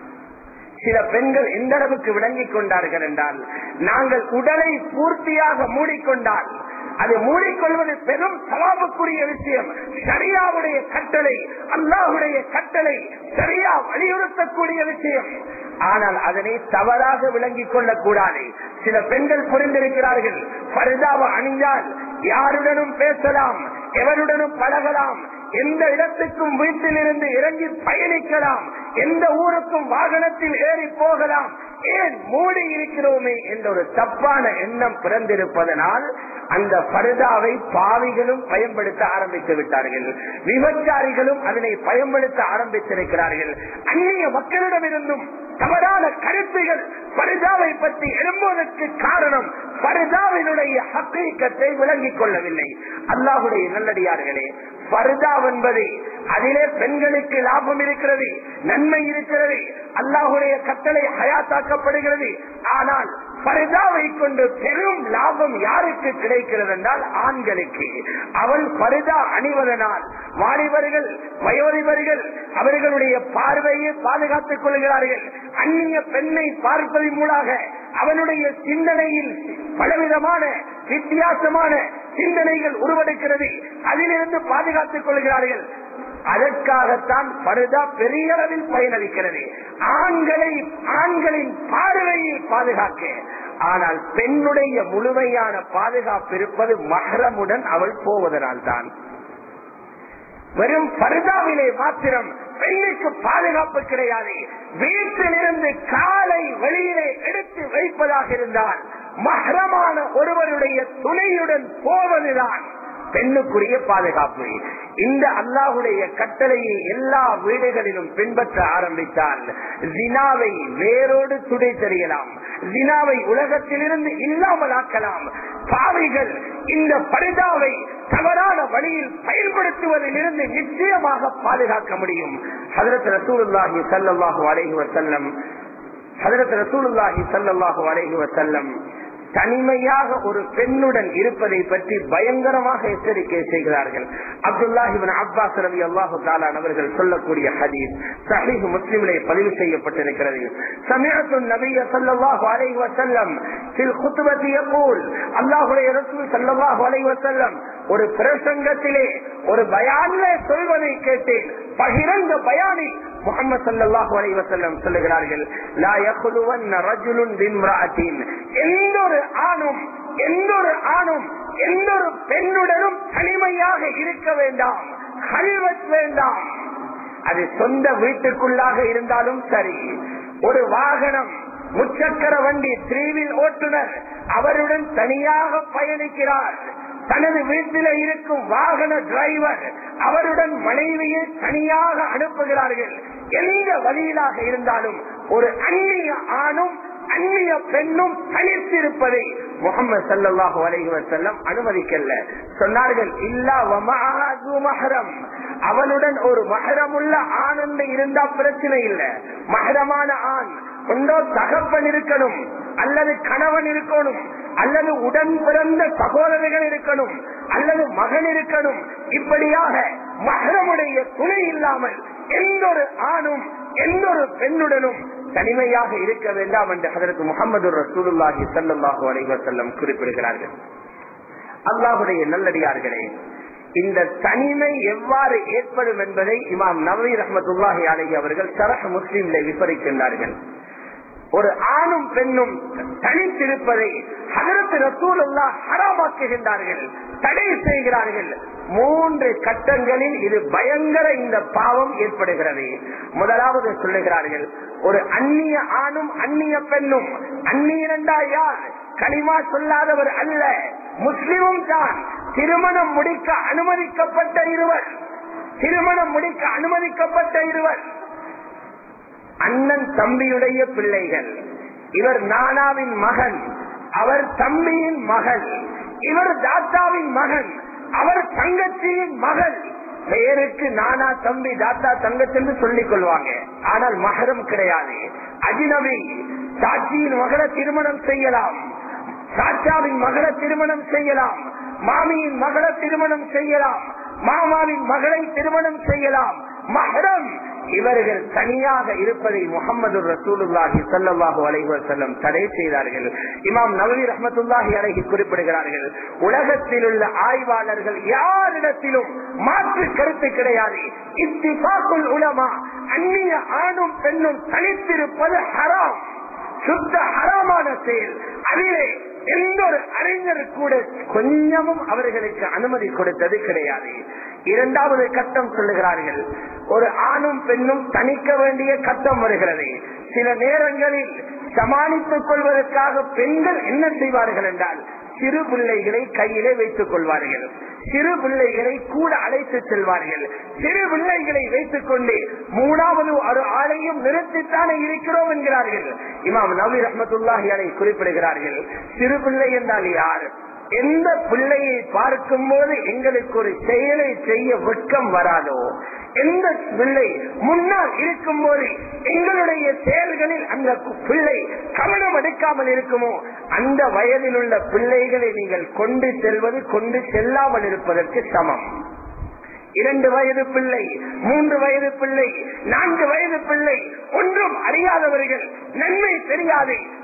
B: சில பெண்கள் எந்த அளவுக்கு விளங்கிக் கொண்டார்கள் என்றால் நாங்கள் உடலை பூர்த்தியாக மூடிக்கொண்டால் அது மூடிக்கொள்வது பெரும் சவாபுக்குரிய விஷயம் சரியாவுடைய கட்டளை அல்லாஹுடைய கட்டளை சரியா வலியுறுத்தக்கூடிய விஷயம் ஆனால் அதனை தவறாக விளங்கிக் கொள்ளக்கூடாது சில பெண்கள் புரிந்திருக்கிறார்கள் பரிதாப அணிந்தால் யாருடனும் பேசலாம் எவருடனும் பழகலாம் எந்த இடத்துக்கும் வீட்டிலிருந்து இறங்கி பயணிக்கலாம் எந்த ஊருக்கும் வாகனத்தில் ஏறி போகலாம் ஏன் மூடி இருக்கிறோமே என்ற ஒரு தப்பான எண்ணம் பிறந்திருப்பதனால் அந்த பருதாவை பாவிகளும் பயன்படுத்த ஆரம்பித்து விட்டார்கள் விபச்சாரிகளும் அதனை பயன்படுத்த ஆரம்பித்திருக்கிறார்கள் அந்நிய மக்களிடமிருந்தும் தவறான கருத்துகள் பரிதாவை பற்றி எழும்புவதற்கு காரணம் பரிதாவினுடைய ஹக்கீக்கத்தை விளங்கிக் கொள்ளவில்லை அல்லாஹுடைய நல்லடியார்களே பருதா என்பது அதிலே பெண்களுக்கு லாபம் இருக்கிறது நன்மை இருக்கிறது அல்லாஹுடைய கட்டளை ஹயாத்தாக்கப்படுகிறது ஆனால் பரிதாவை கொண்டு பெரும் லாபம் யாருக்கு கிடைக்கிறது என்றால் ஆண்களுக்கு அவள் பரிதா அணிவதனால் வாலிபர்கள் வயோதிபர்கள் அவர்களுடைய பார்வையை பாதுகாத்துக் கொள்கிறார்கள் அந்நிய பெண்ணை பார்ப்பதன் மூலாக அவனுடைய சிந்தனையில் பலவிதமான வித்தியாசமான சிந்தனைகள் உருவெடுக்கிறது அதிலிருந்து பாதுகாத்துக் கொள்கிறார்கள் அதற்காகத்தான் பருதா பெரிய அளவில் பயனளிக்கிறது ஆண்களை ஆண்களின் பார்வையில் பாதுகாக்க ஆனால் பெண்ணுடைய முழுமையான பாதுகாப்பு இருப்பது மகரமுடன் அவள் போவதனால் தான் வெறும் பருதாவிலே மாத்திரம் பெண்ணுக்கு பாதுகாப்பு கிடையாது வீட்டிலிருந்து காலை வெளியிலே எடுத்து வைப்பதாக இருந்தால் மகரமான ஒருவருடைய துணையுடன் போவதுதான் பெண்ணுக்குரிய பாதுகாப்பு இந்த அல்லாஹுடைய கட்டளையை எல்லா வீடுகளிலும் பின்பற்ற ஆரம்பித்தால் ஜினாவை வேரோடு துடை தெரியலாம் ஜினாவை உலகத்திலிருந்து இல்லாமல் ஆக்கலாம் பாவிகள் இந்த பரிதாவை தவறான வழியில் பயன்படுத்துவதிலிருந்து நிச்சயமாக பாதுகாக்க முடியும் ஹதரத் ரசூலுல்லாஹி சல்லாஹூ அலைஹி வசல்லம் ஹதரத் ரசூலுல்லாஹி சல்லாஹூ அலைஹி வசல்லம் தனிமையாக ஒரு பெண்ணுடன் இருப்பதை பற்றி பயங்கரமாக எச்சரிக்கை செய்கிறார்கள் அப்துல்லாஹிபின் அப்பாஸ் ரவி அல்லாஹு தாலான் அவர்கள் சொல்லக்கூடிய ஹதீஸ் சஹீஹ் முஸ்லிமிலே பதிவு செய்யப்பட்டிருக்கிறது சமயத்து நபிய சல்லாஹு அலை வசல்லம் சில் குத்துபத்தி யகூல் அல்லாஹுடைய ரசூல் சல்லல்லாஹு அலைஹி வஸல்லம் ஒரு பிரசங்கத்திலே ஒரு பயான்ல சொல்வதை கேட்டேன் பகிரங்க பயானில் முகமது சல்லாஹூ அலைஹி வஸல்லம் சொல்லுகிறார்கள் லா யகுலுவன்ன ரஜுலுன் பிம்ரஅத்தின் எந்த ஒரு ஆணும் எந்த ஒரு ஆணும் எந்த ஒரு பெண்ணுடனும் தனிமையாக இருக்க வேண்டாம் கல்வத் வேண்டாம் அது சொந்த வீட்டுக்குள்ளாக இருந்தாலும் சரி ஒரு வாகனம் முச்சக்கர வண்டி த்ரீவில் ஓட்டுநர் அவருடன் தனியாக பயணிக்கிறார் தனது வீட்டில் இருக்கும் வாகன டிரைவர் அவருடன் மனைவியை தனியாக அனுப்புகிறார்கள் எந்த வழியிலாக இருந்தாலும் ஒரு அந்நிய ஆணும் அந்நிய பெண்ணும் தனித்திருப்பதை முகமது சல்லாஹு அலைஹி வசல்லம் அனுமதிக்கல சொன்னார்கள் இல்லா மஹரம் அவனுடன் ஒரு மகரமுள்ள ஆனந்த இருந்தா பிரச்சனை இல்லை மகரமான ஆண் ஒன்றோ தகப்பன் இருக்கணும் அல்லது கணவன் இருக்கணும் அல்லது உடன் பிறந்த சகோதரர்கள் இருக்கணும் அல்லது மகன் இருக்கணும் இப்படியாக மகரமுடைய துணை இல்லாமல் எந்த ஒரு ஆணும் எந்த ஒரு பெண்ணுடனும் தனிமையாக இருக்க வேண்டாம் என்று அதற்கு முகமது ரசூலுல்லாஹி சல்லாஹூ அலைவசல்லம் குறிப்பிடுகிறார்கள் அல்லாஹுடைய நல்லடியார்களே இந்த தனிமை எவ்வாறு ஏற்படும் என்பதை இமாம் நவீ ரஹமத்துல்லாஹி அலஹி அவர்கள் சரஹ் முஸ்லீம்ல விவரிக்கின்றார்கள் ஒரு ஆணும் பெண்ணும் தனித்திருப்பதை அதற்கு ரசூலல்லா ஹராமாக்குகின்றார்கள் தடை செய்கிறார்கள் மூன்று கட்டங்களில் இது பயங்கர இந்த பாவம் ஏற்படுகிறது முதலாவது சொல்லுகிறார்கள் ஒரு அந்நிய ஆணும் அந்நிய பெண்ணும் அந்நியரண்டா யார் களிமா சொல்லாதவர் அல்ல முஸ்லிமும் தான் திருமணம் முடிக்க அனுமதிக்கப்பட்ட இருவர் திருமணம் முடிக்க அனுமதிக்கப்பட்ட இருவர் அண்ணன் தம்பியுடைய பிள்ளைகள் இவர் நானாவின் மகன் அவர் தம்பியின் மகள் இவர் தாத்தாவின் மகன் அவர் தங்கச்சியின் மகள் பெயருக்கு நானா தம்பி தாத்தா தங்கச்சி என்று சொல்லிக் கொள்வாங்க ஆனால் மகரம் கிடையாது அஜினவி சாட்சியின் மகளை திருமணம் செய்யலாம் சாச்சாவின் மகளை திருமணம் செய்யலாம் மாமியின் மகளை திருமணம் செய்யலாம் மாமாவின் மகளை திருமணம் செய்யலாம் மகரம் இவர்கள் தனியாக இருப்பதை முகமது ரசூலுல்லாஹி சல்லாஹு அலைவர் செல்லம் தடை செய்தார்கள் இமாம் நவீர் ரஹமத்துல்லாஹி அழகி குறிப்பிடுகிறார்கள் உலகத்தில் உள்ள ஆய்வாளர்கள் யாரிடத்திலும் மாற்று கருத்து கிடையாது இத்திபாக்குள் உலமா அந்நிய ஆணும் பெண்ணும் தனித்திருப்பது ஹராம் சுத்த ஹராமான செயல் அதிலே எந்த ஒரு அறிஞர் கூட கொஞ்சமும் அவர்களுக்கு அனுமதி கொடுத்தது கிடையாது இரண்டாவது கட்டம் சொல்லுகிறார்கள் ஒரு ஆணும் பெண்ணும் தணிக்க வேண்டிய கட்டம் வருகிறது சில நேரங்களில் சமாளித்துக் கொள்வதற்காக பெண்கள் என்ன செய்வார்கள் என்றால் சிறு பிள்ளைகளை கையிலே வைத்துக் கொள்வார்கள் சிறு பிள்ளைகளை கூட அழைத்து செல்வார்கள் சிறு பிள்ளைகளை வைத்துக் கொண்டு மூணாவது ஒரு ஆளையும் நிறுத்தித்தானே இருக்கிறோம் என்கிறார்கள் இமாம் நபி ரஹமத்துல்லாஹி அலை குறிப்பிடுகிறார்கள் சிறு பிள்ளை என்றால் யார் எந்த பிள்ளையை பார்க்கும் போது எங்களுக்கு ஒரு செயலை செய்ய வெட்கம் வராதோ எந்த பிள்ளை முன்னால் இருக்கும் போது எங்களுடைய செயல்களில் அந்த பிள்ளை கவனம் எடுக்காமல் இருக்குமோ அந்த வயதில் உள்ள பிள்ளைகளை நீங்கள் கொண்டு செல்வது கொண்டு செல்லாமல் இருப்பதற்கு சமம் இரண்டு வயது பிள்ளை மூன்று வயது பிள்ளை நான்கு வயது பிள்ளை ஒன்றும் அறியாதவர்கள் நன்மை தெரியாது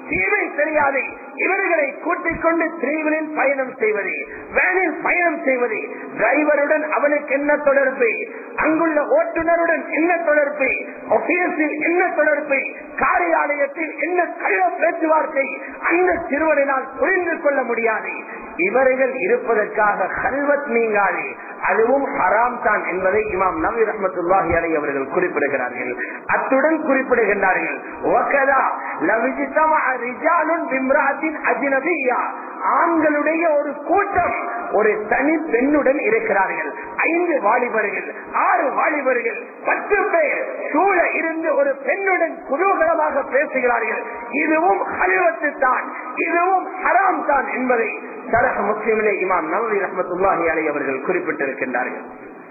B: தீமை தெரியாது இவர்களை கூட்டிக் கொண்டு திரீவனில் பயணம் செய்வது வேனில் பயணம் செய்வது டிரைவருடன் அவனுக்கு என்ன தொடர்பு அங்குள்ள ஓட்டுநருடன் என்ன தொடர்பு ஆபீஸில் என்ன தொடர்பு காரியாலயத்தில் என்ன கள்ள பேச்சுவார்த்தை அந்த சிறுவனால் புரிந்து கொள்ள முடியாது இவர்கள் இருப்பதற்காக கல்வத் நீங்காது அதுவும் ஹராம் தான் என்பதை இமாம் நபி ரஹமத்துல்லாஹி அலை அவர்கள் குறிப்பிடுகிறார்கள் அத்துடன் குறிப்பிடுகின்றார்கள் "வகதா லவிஜ்தமஅ ரிஜாலுன் பிம்ரஅத்தின் அஜ்னபிய்யா." ஆண்களுடைய ஒரு கூட்டம் ஒரு தனி பெண்ணுடன் இருக்கிறார்கள் ஐந்து வாலிபர்கள் ஆறு வாலிபர்கள் பத்து பேர் சூழ இருந்து ஒரு பெண்ணுடன் குதூகலமாக பேசுகிறார்கள் இதுவும் ஹல்வத்து தான் இதுவும் ஹராம் தான் என்பதை சரக முஸ்லிமிலே இமாம் நவவி ரஹமத்துல்லாஹி அலை அவர்கள் குறிப்பிட்டிருக்கின்றார்கள்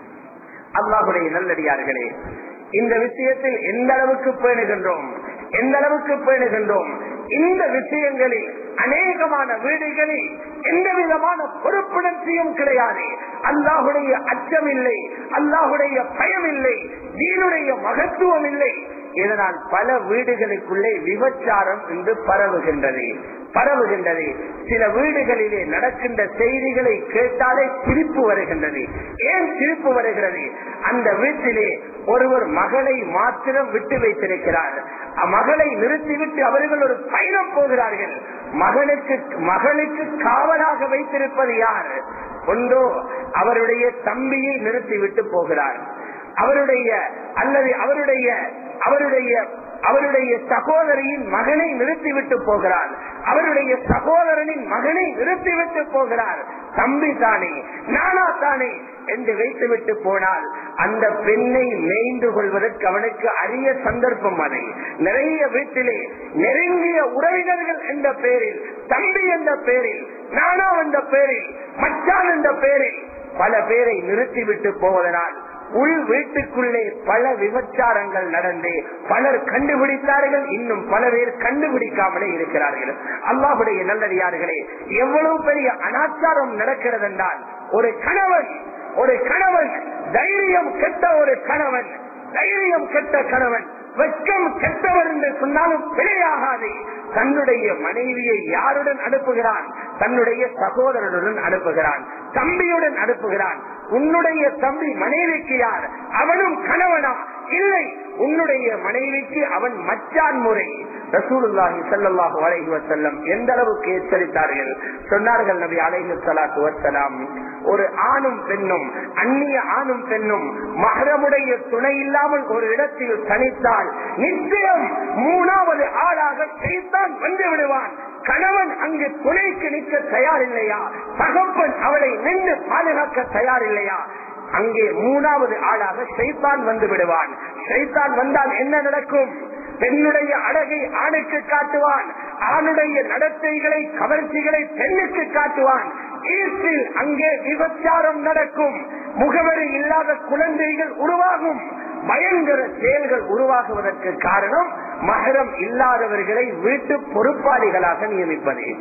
B: அல்லாஹுடைய நல்லடியார்களே இந்த விஷயத்தில் எந்த அளவுக்கு பேணுகின்றோம் எந்த அளவுக்கு பேணுகின்றோம் இந்த விஷயங்களில் அநேகமான வீடுகளில் எந்த விதமான பொறுப்புணர்ச்சியும் கிடையாது அல்லாஹுடைய அச்சம் இல்லை அல்லாஹுடைய பயம் இல்லை தீனுடைய மகத்துவம் இல்லை இதனால் பல வீடுகளுக்குள்ளே விபச்சாரம் என்று பரவுகின்றது பரவுகின்றது சில வீடுகளிலே நடக்கின்ற செய்திகளை கேட்டாலே சிரிப்பு வருகின்றது ஏன் சிரிப்பு வருகிறது அந்த வீட்டிலே ஒருவர் மகளை மாத்திரம் விட்டு வைத்திருக்கிறார் மகளை நிறுத்திவிட்டு அவர்கள் ஒரு பயணம் போகிறார்கள் மகனுக்கு மகளுக்கு காவலாக வைத்திருப்பது யார் ஒன்றோ அவருடைய தம்பியை நிறுத்திவிட்டு போகிறார் அவருடைய அல்லது அவருடைய அவருடைய அவருடைய சகோதரியின் மகனை நிறுத்திவிட்டு போகிறார் அவருடைய சகோதரனின் மகனை நிறுத்திவிட்டு போகிறார் தம்பி தானே நானா தானே என்று வைத்துவிட்டு போனால் அந்த பெண்ணை மேய்ந்து கொள்வதற்கு அவனுக்கு அரிய சந்தர்ப்பம் அதை நிறைய வீட்டிலே நெருங்கிய உறவினர்கள் என்ற பெயரில் தம்பி என்ற பெயரில் நானா என்ற பெயரில் மச்சான் என்ற பெயரில் பல பேரை நிறுத்திவிட்டு போவதனால் உள் வீட்டுக்குள்ளே பல விபச்சாரங்கள் நடந்து பலர் கண்டுபிடித்தார்கள் இன்னும் பல பேர் கண்டுபிடிக்காமலே இருக்கிறார்கள் அல்லாஹுடைய நல்லடியார்களே எவ்வளவு பெரிய அனாச்சாரம் நடக்கிறது என்றால் ஒரு கணவன் ஒரு கணவன் தைரியம் கெட்ட ஒரு கணவன் தைரியம் கெட்ட கணவன் வெட்கம் கெட்டவர் என்று சொன்னாலும் பிழையாகாது தன்னுடைய மனைவியை யாருடன் அனுப்புகிறான் தன்னுடைய சகோதரனுடன் அனுப்புகிறான் தம்பியுடன் அனுப்புகிறான் உன்னுடைய தம்பி மனைவிக்கு யார் அவனும் கணவனா இல்லை உன்னுடைய மனைவிக்கு அவன் மச்சான் முறை ரசூலுல்லாஹி ஸல்லல்லாஹு அலைஹி வஸல்லம் எந்த அளவுக்கு எச்சரித்தார்கள் சொன்னார்கள் நபி அலைஹி ஸலாத்து வஸலாம் ஒரு ஆணும் பெண்ணும் அந்நிய ஆணும் பெண்ணும் மகரமுடைய துணை இல்லாமல் ஒரு இடத்தில் தனித்தால் நிச்சயம் மூணாவது ஆளாக செய்தான் வந்து விடுவான் கணவன் அங்கு துணைக்கு நிற்க தயார் இல்லையா தகப்பன் அவளை நின்று பாதுகாக்க தயார் இல்லையா அங்கே மூணாவது ஆளாக ஷைத்தான் வந்து விடுவான் ஷைத்தான் வந்தால் என்ன நடக்கும் பெண்ணுடைய அழகை ஆணுக்கு காட்டுவான் ஆணுடைய நடத்தைகளை கவர்ச்சிகளை பெண்ணுக்கு காட்டுவான் ஈஸ்டில் அங்கே விபச்சாரம் நடக்கும் முகவரி இல்லாத குழந்தைகள் உருவாகும் பயங்கர செயல்கள் உருவாகுவதற்கு காரணம் மகரம் இல்லாதவர்களை வீட்டு பொறுப்பாளிகளாக நியமிப்பதே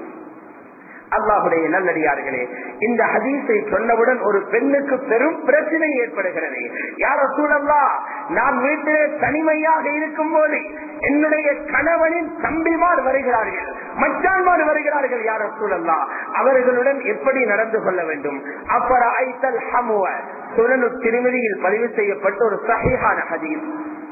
B: அல்லாஹுடைய நல்லடியார்களே இந்த ஹதீஸை சொன்னவுடன் ஒரு பெண்ணுக்கு பெரும் பிரச்சனை ஏற்படுகிறது யார சூழல்லா நான் வீட்டிலே தனிமையாக இருக்கும் போது என்னுடைய கணவனின் தம்பிமார் வருகிறார்கள் மச்சான்மார் வருகிறார்கள் யார சூழல்லா அவர்களுடன் எப்படி நடந்து கொள்ள வேண்டும் அப்பற ஐத்தல் ஹமுவ சுரனு திருமதியில் பதிவு செய்யப்பட்ட ஒரு சஹீஹான ஹதீஸ்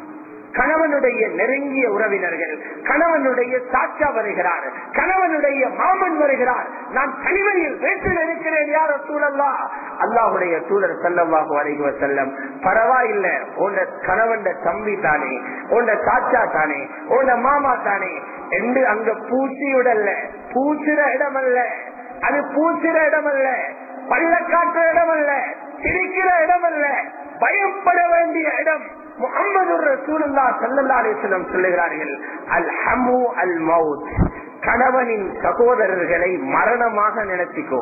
B: கணவனுடைய நெருங்கிய உறவினர்கள் கணவனுடைய சாட்சா வருகிறார் கணவனுடைய மாமன் வருகிறார் நான் தனிமையில் வீட்டில் இருக்கிறேன் யார சூழல்லா அல்லாஹுடைய சூழல் செல்லவாக வரைகுவ செல்லம் பரவாயில்ல உன்ன கணவன் தம்பி தானே உன்ன சாட்சா தானே உன்ன மாமா தானே என்று அங்க பூச்சியுடல்ல பூசுற இடமல்ல அது பூசுற இடமல்ல பள்ள காட்டுற இடமல்ல சிரிக்கிற இடமல்ல பயப்பட வேண்டிய இடம் முகமது ரசூலுல்லா சல்லல்லா அலிஸ்லம் சொல்லுகிறார்கள் அல் ஹமு அல் மவுத் கணவனின் சகோதரர்களை மரணமாக நினைச்சிக்கோ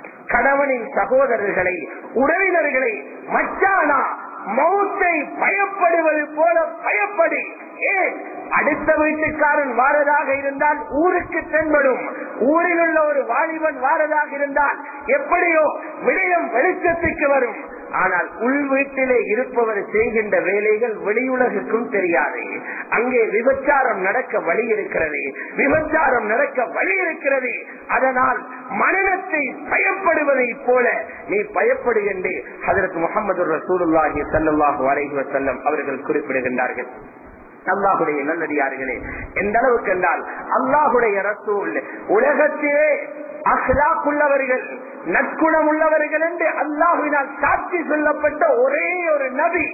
B: கணவனின் சகோதரர்களை உறவினர்களை மச்சானா மௌத்தை பயப்படுவது போல பயப்படி ஏன் அடுத்த வீட்டுக்காரன் வாரதாக இருந்தால் ஊருக்கு தென்படும் ஊரில் உள்ள ஒரு வாலிபன் வாரதாக இருந்தால் எப்படியோ விடயம் வெளிச்சத்துக்கு வரும் ஆனால் உள் வீட்டிலே இருப்பவர் செய்கின்ற வேலைகள் வெளியுலகுக்கும் தெரியாது அங்கே விபச்சாரம் நடக்க வழி இருக்கிறது விபச்சாரம் நடக்க வழி இருக்கிறது அதனால் மரணத்தை பயப்படுவதை போல நீ பயப்படுகின்றே அதற்கு முகமது ரசூலுல்லாஹி சல்லாஹூ அலைஹி வசல்லம் அவர்கள் குறிப்பிடுகின்றார்கள் அல்லாஹுடைய நல்லடியார்களே எந்த அளவுக்கு என்றால் அல்லாஹுடைய ரசூல் உலகத்திலே அஹ்லாக்குள்ளவர்கள் நற்குணம் உள்ளவர்கள் என்று அல்லாஹுவினால் சாட்சி சொல்லப்பட்ட ஒரே ஒரு நபி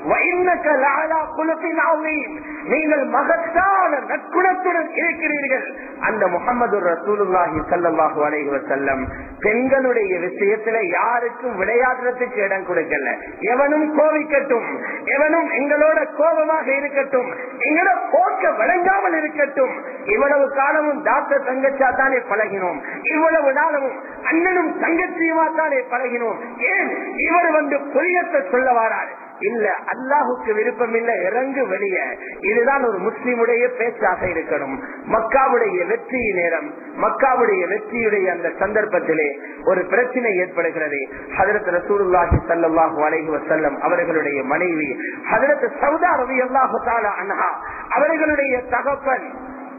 B: நீங்கள் மகத்தான நற்குணத்துடன் இருக்கிறீர்கள் அந்த முகமது ரசூலுல்லாஹி சல்லாஹூ அலைஹி வசல்லம் பெண்களுடைய விஷயத்துல யாருக்கும் விளையாடுறதுக்கு இடம் கொடுக்கல எவனும் கோவிக்கட்டும் எவனும் எங்களோட கோபமாக இருக்கட்டும் எங்களோட போக்க விளங்காமல் இருக்கட்டும் இவ்வளவு காலமும் டாக்டர் தங்கச்சா தானே பழகினோம் இவ்வளவு நாளமும் அண்ணனும் தங்கச்சியுமா தானே பழகினோம் ஏன் இவர் வந்து பொரியத்தை சொல்ல வாராரு இல்ல அல்லாஹுக்கு விருப்பம் இல்ல இறங்கு வெளியே இதுதான் ஒரு முஸ்லிமுடைய பேச்சாக இருக்கணும் மக்காவுடைய வெற்றி நேரம் மக்காவுடைய வெற்றியுடைய அந்த சந்தர்ப்பத்திலே ஒரு பிரச்சனை ஏற்படுகிறது ஹதரத் ரசூலுல்லாஹி சல்லாஹூ அலைஹி வசல்லம் அவர்களுடைய மனைவி ஹதரத் சவுதா ரவி அல்லாஹு தாலா அன்ஹா அவர்களுடைய தகப்பன்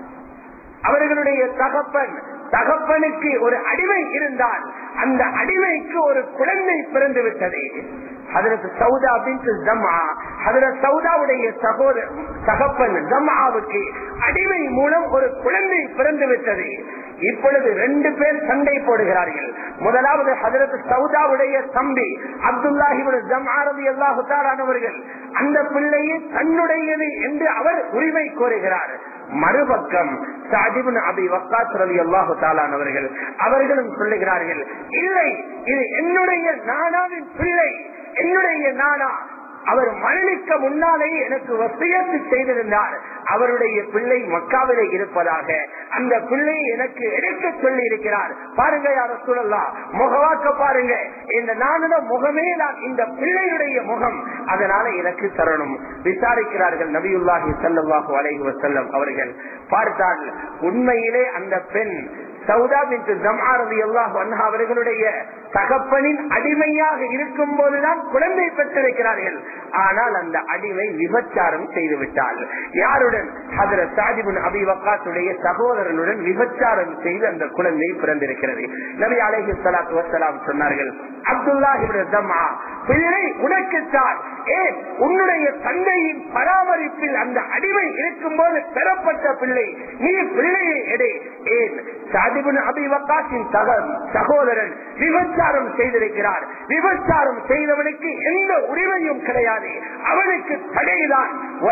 B: அவர்களுடைய தகப்பன் தகப்பனுக்கு ஒரு அடிமை இருந்தால் அந்த அடிமைக்கு ஒரு குழந்தை பிறந்து விட்டது அதற்கு சவுதா பின் ஜம்மா அதற்கு சவுதாவுடைய சகோதர தகப்பன் ஜம்மாவுக்கு அடிமை மூலம் ஒரு குழந்தை பிறந்து விட்டது இப்பொழுது ரெண்டு பேர் சண்டை போடுகிறார்கள் முதலாவது ஹதரத் சவுதாவுடைய தம்பி அப்துல்லாஹிபுல் ஜம்ஆரதி அல்லாஹு தாலானவர்கள் அந்த பிள்ளையை தன்னுடையது என்று அவர் உரிமை கோருகிறார் மறுபக்கம் சாஜிபின் அபி வக்காஸ் ரவி அல்லாஹு தாலானவர்கள் அவர்களும் சொல்லுகிறார்கள் இல்லை இது என்னுடைய நானாவின் பிள்ளை என்னுடைய நானா அவர் மரணிக்க முன்னாலேயே எனக்கு வசியத்து செய்திருந்தார் அவருடைய பிள்ளை மக்காவிலே இருப்பதாக அந்த பிள்ளையை எனக்கு எடுக்க சொல்லி இருக்கிறார் பாருங்க யார சொல்லலாம் முகவாக்க பாருங்க இந்த நானுட முகமே நான் இந்த பிள்ளையுடைய முகம் அதனால எனக்கு தரணும் விசாரிக்கிறார்கள் நபியுல்லாஹி சல்லாஹூ அலைஹி வசல்லம் அவர்கள் பார்த்தால் உண்மையிலே அந்த பெண் சவுதா பின் ஜம்ஆரதி அல்லாஹ் அவர்களுடைய தகப்பனின் அடிமையாக இருக்கும் போதுதான் குழந்தை பெற்றிருக்கிறார்கள் ஆனால் அந்த அடிமை விபச்சாரம் செய்து விட்டால் யாருடன் அதில் சாதிபுன் அபி வக்காத்துடைய சகோதரனுடன் விபச்சாரம் செய்து அந்த குழந்தை பிறந்திருக்கிறது நபி அலைஹி சலாத்து வசலாம் சொன்னார்கள் அப்துல்லா பிள்ளை உனக்குத்தான் ஏன் உன்னுடைய தந்தையின் பராமரிப்பில் அந்த அடிமை இருக்கும் போது பெறப்பட்ட பிள்ளை நீ பிள்ளையை எடை ஏன் சாதிபுன் அபி வக்காசின் சகோதரன் விபச்சாரம் செய்திருக்கிறார் விபச்சாரம் செய்தவனுக்கு எந்த உரிமையும் கிடையாது அவனுக்கு தடைதான்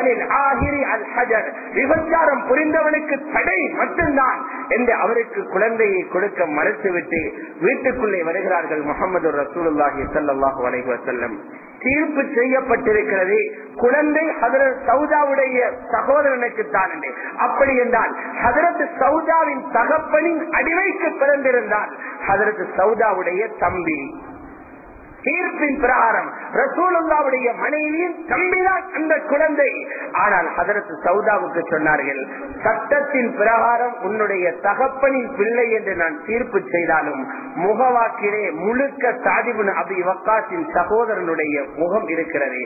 B: ஆகிரி அல் ஹஜர் விபச்சாரம் புரிந்தவனுக்கு தடை மட்டும்தான் என்று அவருக்கு குழந்தையை கொடுக்க மறுத்துவிட்டு வீட்டுக்குள்ளே வருகிறார்கள் முகமது ரசூலுல்லாஹி சல்லாஹூ அலைஹி வசல்லம் தீர்ப்பு செய்யப்பட்டிருக்கிறது குழந்தை ஹதரத் சவுதாவுடைய சகோதரனுக்கு தான் என்று அப்படி என்றால் ஹதரத் சவுதாவின் தகப்பனின் அடிமைக்கு பிறந்திருந்தால் ஹதரத் சவுதாவுடைய தம்பி தீர்ப்பின் பிரகாரம் ரசூலுல்லாவுடைய மனைவியின் தம்பிதான் அந்த குழந்தை ஆனால் அதற்கு சவுதாவுக்கு சொன்னார்கள் சட்டத்தின் பிரகாரம் உன்னுடைய தகப்பனின் பிள்ளை என்று நான் தீர்ப்பு செய்தாலும் முகவாக்கிலே முழுக்க சாதிபுன் அபி வக்காசின் சகோதரனுடைய முகம் இருக்கிறது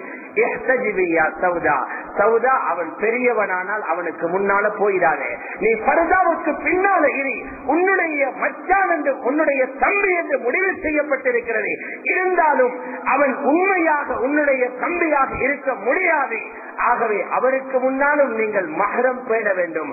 B: சவுதா சவுதா அவன் பெரியவனானால் அவனுக்கு முன்னால போயிடாதே நீ பரதாவுக்கு பின்னால இரு உன்னுடைய மச்சான் என்று உன்னுடைய தம்பி என்று முடிவு செய்யப்பட்டிருக்கிறது இருந்தாலும் அவன் உண்மையாக உன்னுடைய தம்பியாக இருக்க முடியாது ஆகவே அவருக்கு முன்னாலும் நீங்கள் மகரம் பேட வேண்டும்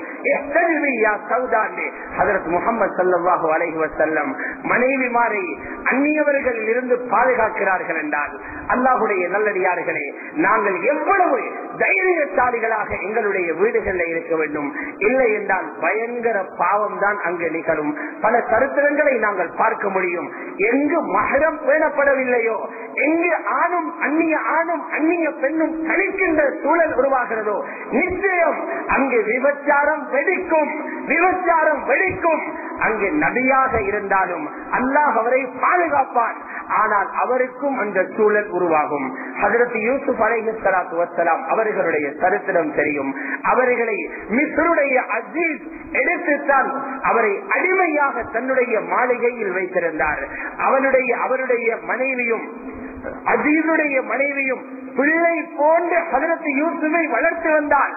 B: அதற்கு முகமது சல்லாஹூ அலைஹி வசல்லம் மனைவி மாறி அந்நியவர்கள் இருந்து பாதுகாக்கிறார்கள் என்றால் அல்லாஹுடைய நல்லடியார்களே நாங்கள் எவ்வளவு தைரியசாலிகளாக எங்களுடைய வீடுகளில் இருக்க வேண்டும் இல்லை என்றால் பயங்கர பாவம் தான் அங்கு நிகழும் பல சரித்திரங்களை நாங்கள் பார்க்க முடியும் எங்கு மகரம் பேணப்படவில்லையோ எங்கு ஆணும் அந்நிய ஆணும் அந்நிய பெண்ணும் கழிக்கின்ற சூழல் உருவாகிறதோ நிச்சயம் அங்கு விபச்சாரம் வெடிக்கும் விபச்சாரம் வெடிக்கும் அங்கு நபியாக இருந்தாலும் அல்லாஹ் அவரை பாதுகாப்பான் ஆனால் அவருக்கும் அந்த சூழல் உருவாகும் ஹதரத் யூசுப் அலைஹி சலாத்து வசலாம் அவர்களுடைய சரித்திரம் தெரியும் அவர்களை மிஸ்ருடைய அஜீஸ் எடுத்துத்தான் அவரை அடிமையாக தன்னுடைய மாளிகையில் வைத்திருந்தார் அவனுடைய அவருடைய மனைவியும் அஜீதுடைய மனைவியும் பிள்ளை போன்று ஹதரத்து யூசுஃபை வளர்த்து வந்தால்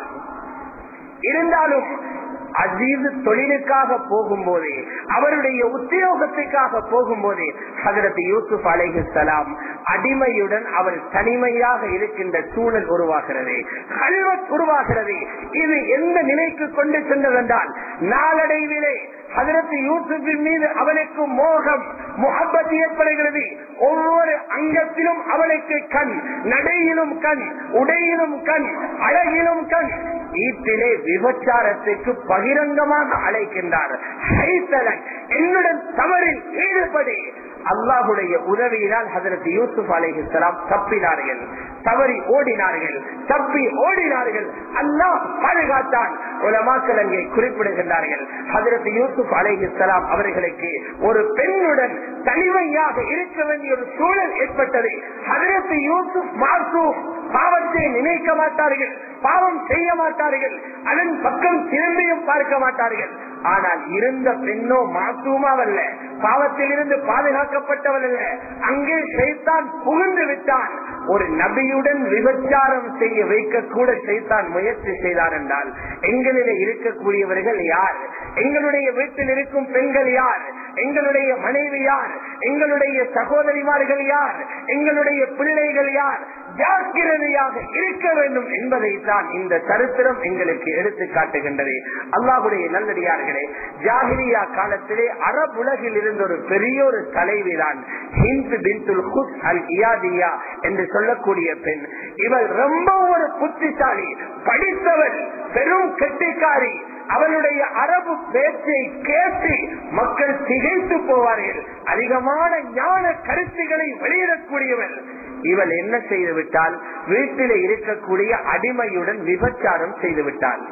B: இருந்தாலும் அஜீது தொழிலுக்காக போகும்போது அவருடைய உத்தியோகத்துக்காக போகும்போது ஹதரத் யூசுப் அலைஹிஸ்ஸலாம் அடிமையுடன் அவர் தனிமையாக இருக்கின்ற சூழல் உருவாகிறது கல்வத் உருவாகிறது இது எந்த நிலைக்கு கொண்டு சென்றதென்றால் நாளடைவிலே ஹதரத் யூசுஃபின் மீது அவனுக்கு மோகம் முகப்பத் ஏற்படுகிறது ஒவ்வொரு அங்கத்திலும் அவனுக்கு கண் நடையிலும் கண் உடையிலும் கண் அழகிலும் கண் வீட்டிலே விபச்சாரத்துக்கு பகிரங்கமாக அழைக்கின்றார் ஹைத்தலன் என்னுடன் தவறில் ஈடுபடி அல்லாஹுடைய உதவியினால் ஹதரத் யூசுப் அலைஹிஸ்லாம் தப்பினார்கள் தவறி ஓடினார்கள் தப்பி ஓடினார்கள் அல்லாஹ் பாதுகாத்தான் உலமாக்கள் அங்கே குறிப்பிடுகின்றார்கள் ஹதரத் யூசுப் அலைஹிஸ்லாம் அவர்களுக்கு ஒரு பெண்ணுடன் தனிமையாக இருக்க வேண்டிய ஒரு சூழல் ஏற்பட்டது ஹதரத் யூசுப் மாசூம் பாவத்தை நினைக்க மாட்டார்கள் பாவம் செய்ய மாட்டார்கள் அதன் பக்கம் திரும்பியும் பார்க்க மாட்டார்கள் ஆனால் இருந்த பெண்ணோ மாசூமாவல்ல பாவத்தில் இருந்து பாதுகாக்கப்பட்டவள் அல்ல அங்கே சைத்தான் புகுந்து விட்டான் ஒரு நபியுடன் விபச்சாரம் செய்ய வைக்க கூட சைத்தான் முயற்சி செய்தார் என்றால் எங்களிலே இருக்கக்கூடியவர்கள் யார் எங்களுடைய வீட்டில் இருக்கும் பெண்கள் யார் எங்களுடைய மனைவி யார் எங்களுடைய சகோதரிமார்கள் யார் எங்களுடைய பிள்ளைகள் யார் ஜாக்கிரதையாக இருக்க வேண்டும் என்பதை தான் இந்த சரித்திரம் எங்களுக்கு எடுத்து காட்டுகின்றது அல்லாஹுடைய நல்லடியார்களே ஜாகிரியா காலத்திலே அரபுலகில் இருந்த ஒரு பெரிய ஒரு தலைவிதான் ஹிந்த் பின்துல் ஹுஸ் அல் இயாதியா என்று சொல்லக்கூடிய பெண் இவள் ரொம்ப ஒரு புத்திசாலி படித்தவள் பெரும் கெட்டிக்காரி அவளுடைய அரபு பேச்சை கேட்டு மக்கள் திகைத்து போவார்கள் அதிகமான ஞான கருத்துக்களை வெளியிடக்கூடியவள் இவள் என்ன செய்து விட்டால் வீட்டில் இருக்கக்கூடிய அடிமையுடன் விபச்சாரம் செய்து விட்டாள்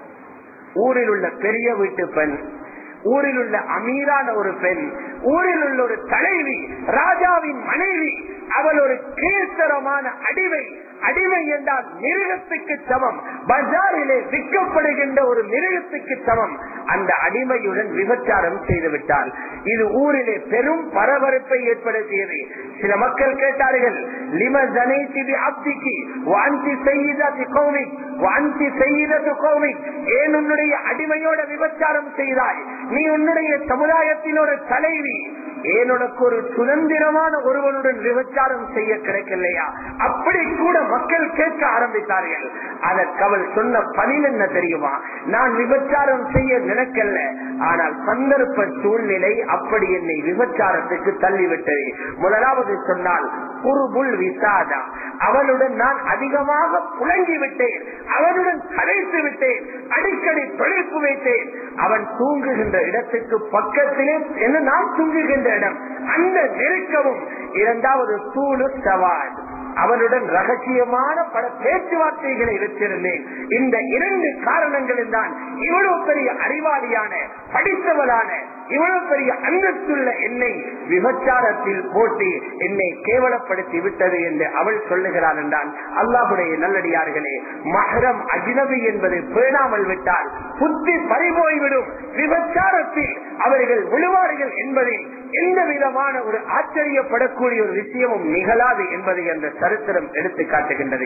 B: ஊரில் உள்ள பெரிய வீட்டு பெண் ஊரில் உள்ள அமீரான ஒரு பெண் ஊரில் உள்ள ஒரு தலைவி ராஜாவின் மனைவி அவள் ஒரு கீழ்த்தரமான அடிமை அடிமை என்றால் மிருகத்துக்கு சமம் பஜாரிலே விற்கப்படுகின்ற ஒரு மிருகத்துக்கு சமம் அந்த அடிமையுடன் விபச்சாரம் செய்து விட்டால் இது ஊரிலே பெரும் பரபரப்பை ஏற்படுத்தியது சில மக்கள் கேட்டார்கள் லிம ஜனைத்தி அப்திக்கு வாந்தி செய்யி கோமிக் வாந்தி செய்யது கோமிக் ஏன் உன்னுடைய அடிமையோட விபச்சாரம் செய்தாய் நீ உன்னுடைய சமுதாயத்தினோட தலைவி ஏன் உனக்கு ஒரு சுதந்திரமான ஒருவனுடன் விபச்சாரம் செய்ய கிடைக்கலையா அப்படி கூட மக்கள் கேட்க ஆரம்பித்தார்கள் அதற்கு அவள் சொன்ன பதில் என்ன தெரியுமா நான் விபச்சாரம் செய்ய நினைக்கல ஆனால் சந்தர்ப்ப சூழ்நிலை அப்படி என்னை விபச்சாரத்துக்கு தள்ளிவிட்டது முதலாவது சொன்னால் குறுபுல் விசாதா அவனுடன் நான் அதிகமாக புழங்கி விட்டேன் அவனுடன் கலைத்து விட்டேன் அடிக்கடி தொழிற்பு வைத்தேன் அவன் தூங்குகின்ற இடத்துக்கு பக்கத்திலே என்ன நான் தூங்குகின்ற இடம் அந்த நெருக்கமும் இரண்டாவது சூழு சவால் அவனுடன் ரகசியமான பல பேச்சுவார்த்தைகளை வச்சிருந்தேன் இந்த இரண்டு காரணங்களில் தான் இவ்வளவு பெரிய அறிவாளியான படித்தவளான இவ்வளவு பெரிய அந்தஸ்துள்ள என்னை விபச்சாரத்தில் போட்டு என்னை கேவலப்படுத்தி விட்டது என்று அவள் சொல்லுகிறாள் என்றால் அல்லாஹுடைய நல்லடியார்களே மகரம் அஜினபி என்பது பேணாமல் விட்டால் புத்தி பறிபோய்விடும் விபச்சாரத்தில் அவர்கள் விழுவார்கள் என்பதில் எந்த விதமான ஒரு ஆச்சரியப்படக்கூடிய ஒரு விஷயமும் நிகழாது என்பதை அந்த சரித்திரம் எடுத்து காட்டுகின்றது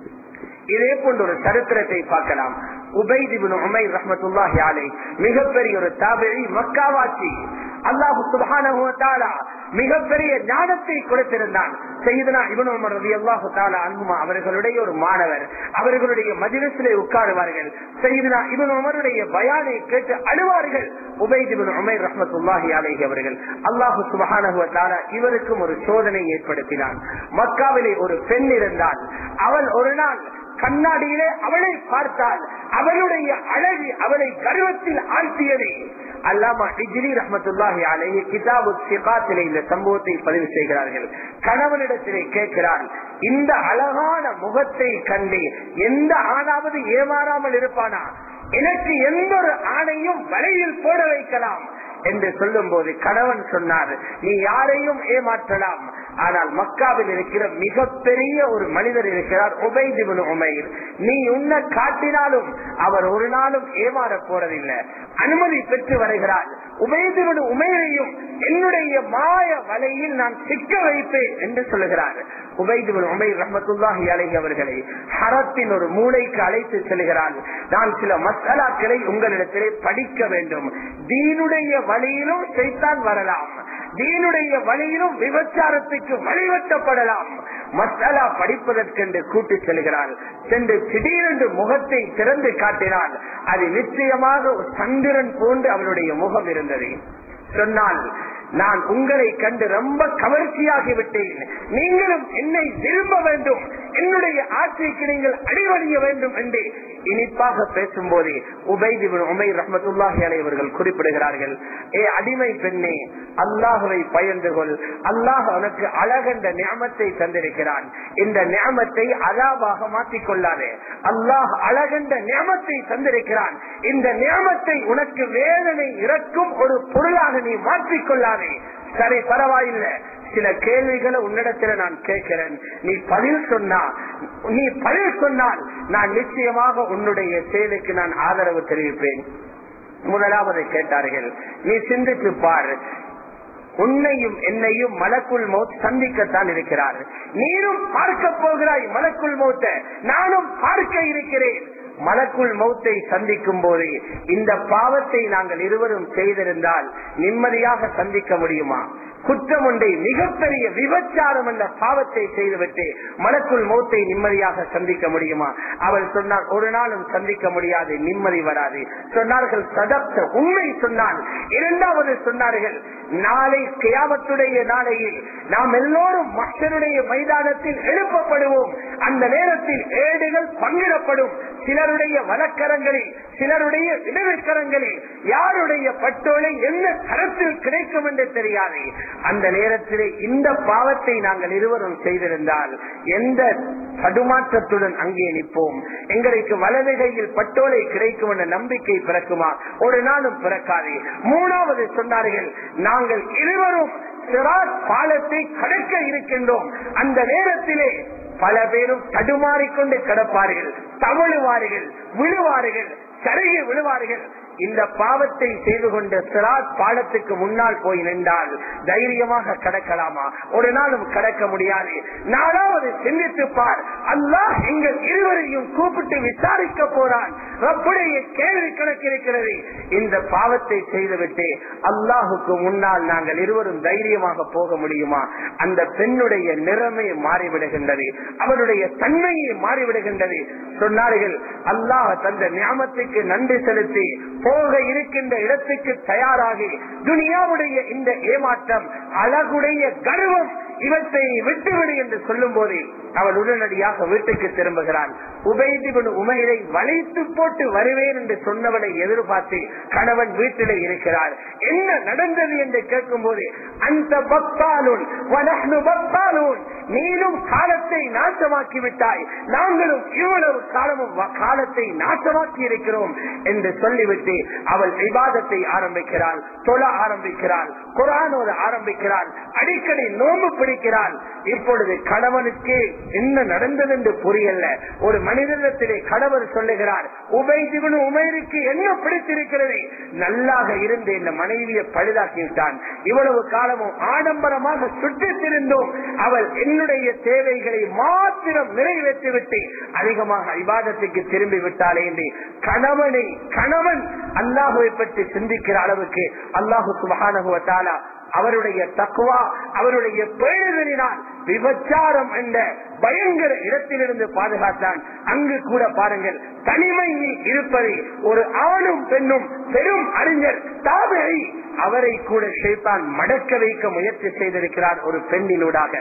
B: இதே போன்ற ஒரு சரித்திரத்தை பார்க்கலாம் உபைதிபின் உமை ரஹமத்துல்லாஹி அலை மிகப்பெரிய ஒரு தாபிழி மக்காவாச்சி அல்லாஹு சுபானா மிகப்பெரிய ஞானத்தை கொடுத்திருந்தான் செய்தனா இவன் உமர் ரவி அல்லாஹு தாலா அன்புமா அவர்களுடைய ஒரு மாணவர் அவர்களுடைய மதிலத்திலே உட்காருவார்கள் செய்தனா இவன் உமருடைய பயானை கேட்டு அழுவார்கள் உபைதிபின் உமை ரஹமத்துல்லாஹி அலைஹி அவர்கள் அல்லாஹு சுபஹானஹு தாலா இவருக்கும் ஒரு சோதனை ஏற்படுத்தினான் மக்காவிலே ஒரு பெண் இருந்தால் அவள் ஒரு நாள் கண்ணாடியிலே அவளை பார்த்தால் அவளுடைய அழகு அவளை கர்வத்தில் ஆழ்த்தியது அல்லாமா டிஜிலி ரஹமத்துல்லாஹி அலைஹி கிதாபு சிகாத்திலே இந்த சம்பவத்தை பதிவு செய்கிறார்கள் கணவனிடத்திலே கேட்கிறார் இந்த அழகான முகத்தை கண்டு எந்த ஆணாவது ஏமாறாமல் இருப்பானா எனக்கு எந்த ஒரு ஆணையும் வலையில் போட வைக்கலாம் என்று சொல்லும் போது கணவன் சொன்னார் நீ யாரையும் ஏமாற்றலாம் ஆனால் மக்காவில் இருக்கிற மிகப்பெரிய ஒரு மனிதர் இருக்கிறார் உபைதிபுன் உமைர் நீ உன்னை காட்டினாலும் அவர் ஒரு நாளும் ஏமாற போறதில்லை அனுமதி பெற்று வருகிறார் உபைதிபுன் உமையையும் என்னுடைய மாய வலையில் நான் சிக்க வைப்பேன் என்று சொல்லுகிறார் உபைதிபுன் உமைர் ரஹமத்துல்லாஹி அலைஹி அவர்களை ஹரத்தின் ஒரு மூளைக்கு அழைத்து செல்கிறார் நான் சில மசாலாக்களை உங்களிடத்திலே படிக்க வேண்டும் தீனுடைய வழியிலும் செய்தான் வரலாம் தீனுடைய வழியிலும் விபச்சாரத்துக்கு வழிவட்டப்படலாம் மசாலா படிப்பதற்கென்று கூட்டி செல்கிறார் சென்று திடீரென்று முகத்தை திறந்து காட்டினார் அது நிச்சயமாக ஒரு சந்திரன் போன்று அவருடைய முகம் இருந்தது சொன்னால் நான் உங்களை கண்டு ரொம்ப கவர்ச்சியாகி விட்டேன் நீங்களும் என்னை விரும்ப வேண்டும் என்னுடைய ஆட்சிக்கு நீங்கள் அடிவணிய வேண்டும் என்று இனிப்பாக பேசும்போது உபைதிபின் உமை ரஹமத்துல்லாஹி அலைவர்கள் குறிப்பிடுகிறார்கள் ஏ அடிமை பெண்ணே அல்லாஹுவை பயந்து கொள் அல்லாஹ் உனக்கு அழகென்ற ஞாபத்தை தந்திருக்கிறான் இந்த ஞாபத்தை அலாவாக மாற்றிக் கொள்ளாதே அல்லாஹ் அழகென்ற ஞாபத்தை தந்திருக்கிறான் இந்த ஞாபத்தை உனக்கு வேதனை இறக்கும் ஒரு பொருளாக நீ மாற்றிக் கொள்ளாதே சரி பரவாயில்லை சில கேள்விகளை உன்னிடத்துல நான் கேட்கிறேன் நீ பதில் சொன்னா நீ பதில் சொன்னால் நான் நிச்சயமாக உன்னுடைய செயலுக்கு நான் ஆதரவு தெரிவிப்பேன் முதலாவது கேட்டார்கள் நீ சிந்தித்து பார் உன்னையும் என்னையும் மலக்குள் மௌத் சந்திக்கத்தான் இருக்கிறார் நீரும் பார்க்க போகிறாய் மலக்குள் மௌத்த நானும் பார்க்க இருக்கிறேன் மலக்குள் மௌத்தை சந்திக்கும் போது இந்த பாவத்தை நாங்கள் இருவரும் செய்திருந்தால் நிம்மதியாக சந்திக்க முடியுமா குற்றம் ஒன்றை மிகப்பெரிய விபச்சாரம் என்ற பாவத்தை செய்துவிட்டு மலக்குள் மௌத்தை நிம்மதியாக சந்திக்க முடியுமா அவள் சொன்னார் ஒரு நாளும் சந்திக்க முடியாது நிம்மதி வராது சொன்னார்கள் சதப்த உண்மை சொன்னால் இரண்டாவது சொன்னார்கள் நாளை கியாமத்துடைய நாளையில் நாம் எல்லோரும் மக்களுடைய மைதானத்தில் எழுப்பப்படுவோம் அந்த நேரத்தில் ஏடுகள் பங்கிடப்படும் சிலருடைய வழக்கரங்களில் சிலருடைய இடதுக்கரங்களில் யாருடைய பட்டோலை என்ன கரத்தில் கிடைக்கும் என்று தெரியாது அந்த நேரத்திலே இந்த பாவத்தை நாங்கள் இருவரும் செய்திருந்தால் எந்த தடுமாற்றத்துடன் அங்கே நிற்போம் எங்களுக்கு வலது கையில் பட்டோலை கிடைக்கும் என்ற நம்பிக்கை பிறக்குமா ஒரு நாளும் பிறக்காது மூணாவது சொன்னார்கள் நாங்கள் இருவரும் சிராத் பாலத்தை கடக்க இருக்கின்றோம் அந்த நேரத்திலே பல பேரும் தடுமாறிக்கொண்டு கிடப்பார்கள் தவழுவார்கள் விழுவார்கள் சருகி விழுவார்கள் இந்த பாவத்தை செய்து கொண்ட சிராத் பாலத்துக்கு முன்னால் போய் நின்றால் தைரியமாக கடக்கலாமா ஒரு நாளும் கடக்க முடியாது நாலாவது சிந்தித்து பார் அல்லாஹ் எங்கள் இருவரையும் கூப்பிட்டு விசாரிக்க போறான் ரப்புடைய கேள்வி கணக்கு இருக்கிறது இந்த பாவத்தை செய்துவிட்டு அல்லாஹுக்கு முன்னால் நாங்கள் இருவரும் தைரியமாக போக முடியுமா அந்த பெண்ணுடைய நிறமே மாறிவிடுகின்றது அவருடைய தன்மையை மாறிவிடுகின்றது சொன்னார்கள் அல்லாஹ் தந்த ஞாபகத்துக்கு நன்றி செலுத்தி போக இருக்கின்ற இடத்துக்கு தயாராகி துனியாவுடைய இந்த ஏமாற்றம் அழகுடைய கர்வம் இவற்றை விட்டுவிடு என்று சொல்லும் போது அவள் உடனடியாக வீட்டுக்கு திரும்புகிறான் உபைதிபன் உமையை வளைத்து போட்டு வருவேன் என்று சொன்னவளை எதிர்பார்த்து கணவன் வீட்டிலே இருக்கிறார் என்ன நடந்தது என்று கேட்கும் போது அந்த பக்தாலுன் பக்தாலுன் நீனும் காலத்தை நாசமாக்கி விட்டாய் நாங்களும் இவ்வளவு காலமும் காலத்தை நாசமாக்கி இருக்கிறோம் என்று சொல்லிவிட்டு அவள் விவாதத்தை ஆரம்பிக்கிறாள் தொழ ஆரம்பிக்கிறாள் குரானோட ஆரம்பிக்கிறாள் அடிக்கடி நோம்பு பிடிக்கிறாள் இப்பொழுது கணவனுக்கு என்ன நடந்தது என்று புரியல ஒரு மனிதனிடத்திலே கணவர் சொல்லுகிறார் உபைதிவன் உமைருக்கு என்ன பிடித்திருக்கிறது நல்லாக இருந்து இந்த மனைவியை பழுதாக்கி விட்டான் இவ்வளவு காலமும் ஆடம்பரமாக சுற்றித் திருந்தோம் அவள் என்னுடைய தேவைகளை மாத்திரம் நிறைவேற்றிவிட்டு அதிகமாக விவாதத்துக்கு திரும்பி விட்டாளே என்று கணவனை கணவன் அல்லாஹுவை பற்றி சிந்திக்கிற அளவுக்கு அல்லாஹு சுபகானுவத்தாலா அவருடைய தக்குவா அவருடைய பேழுதலினால் விபச்சாரம் என்ற பயங்கர இடத்திலிருந்து பாதுகாத்தான் அங்கு கூட பாருங்கள் தனிமையில் இருப்பதை ஒரு ஆணும் பெண்ணும் பெரும் அறிஞர் தாவரை அவரை கூட ஷேத்தான் மடக்க வைக்க முயற்சி செய்திருக்கிறார் ஒரு பெண்ணினூடாக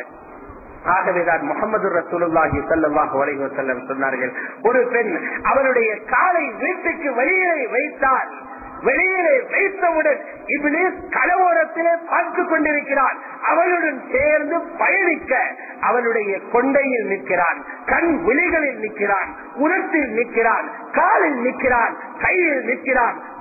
B: ஆகவேதான் முகமது ரசூலுல்லாஹி சல்லாஹு அலைஹி வஸல்லம் சொன்னார்கள் ஒரு பெண் அவருடைய காலை வீட்டுக்கு வெளியே வைத்தால் வெளியிலே வைத்தவுடன் இவனே கலவோரத்திலே பார்த்து கொண்டிருக்கிறான் அவளுடன் சேர்ந்து பயணிக்க அவளுடைய கொண்டையில் நிற்கிறான் கண் விழிகளில் நிற்கிறான் உரத்தில் நிற்கிறான் காலில் நிற்கிறான் கையில் நிற்கிறான்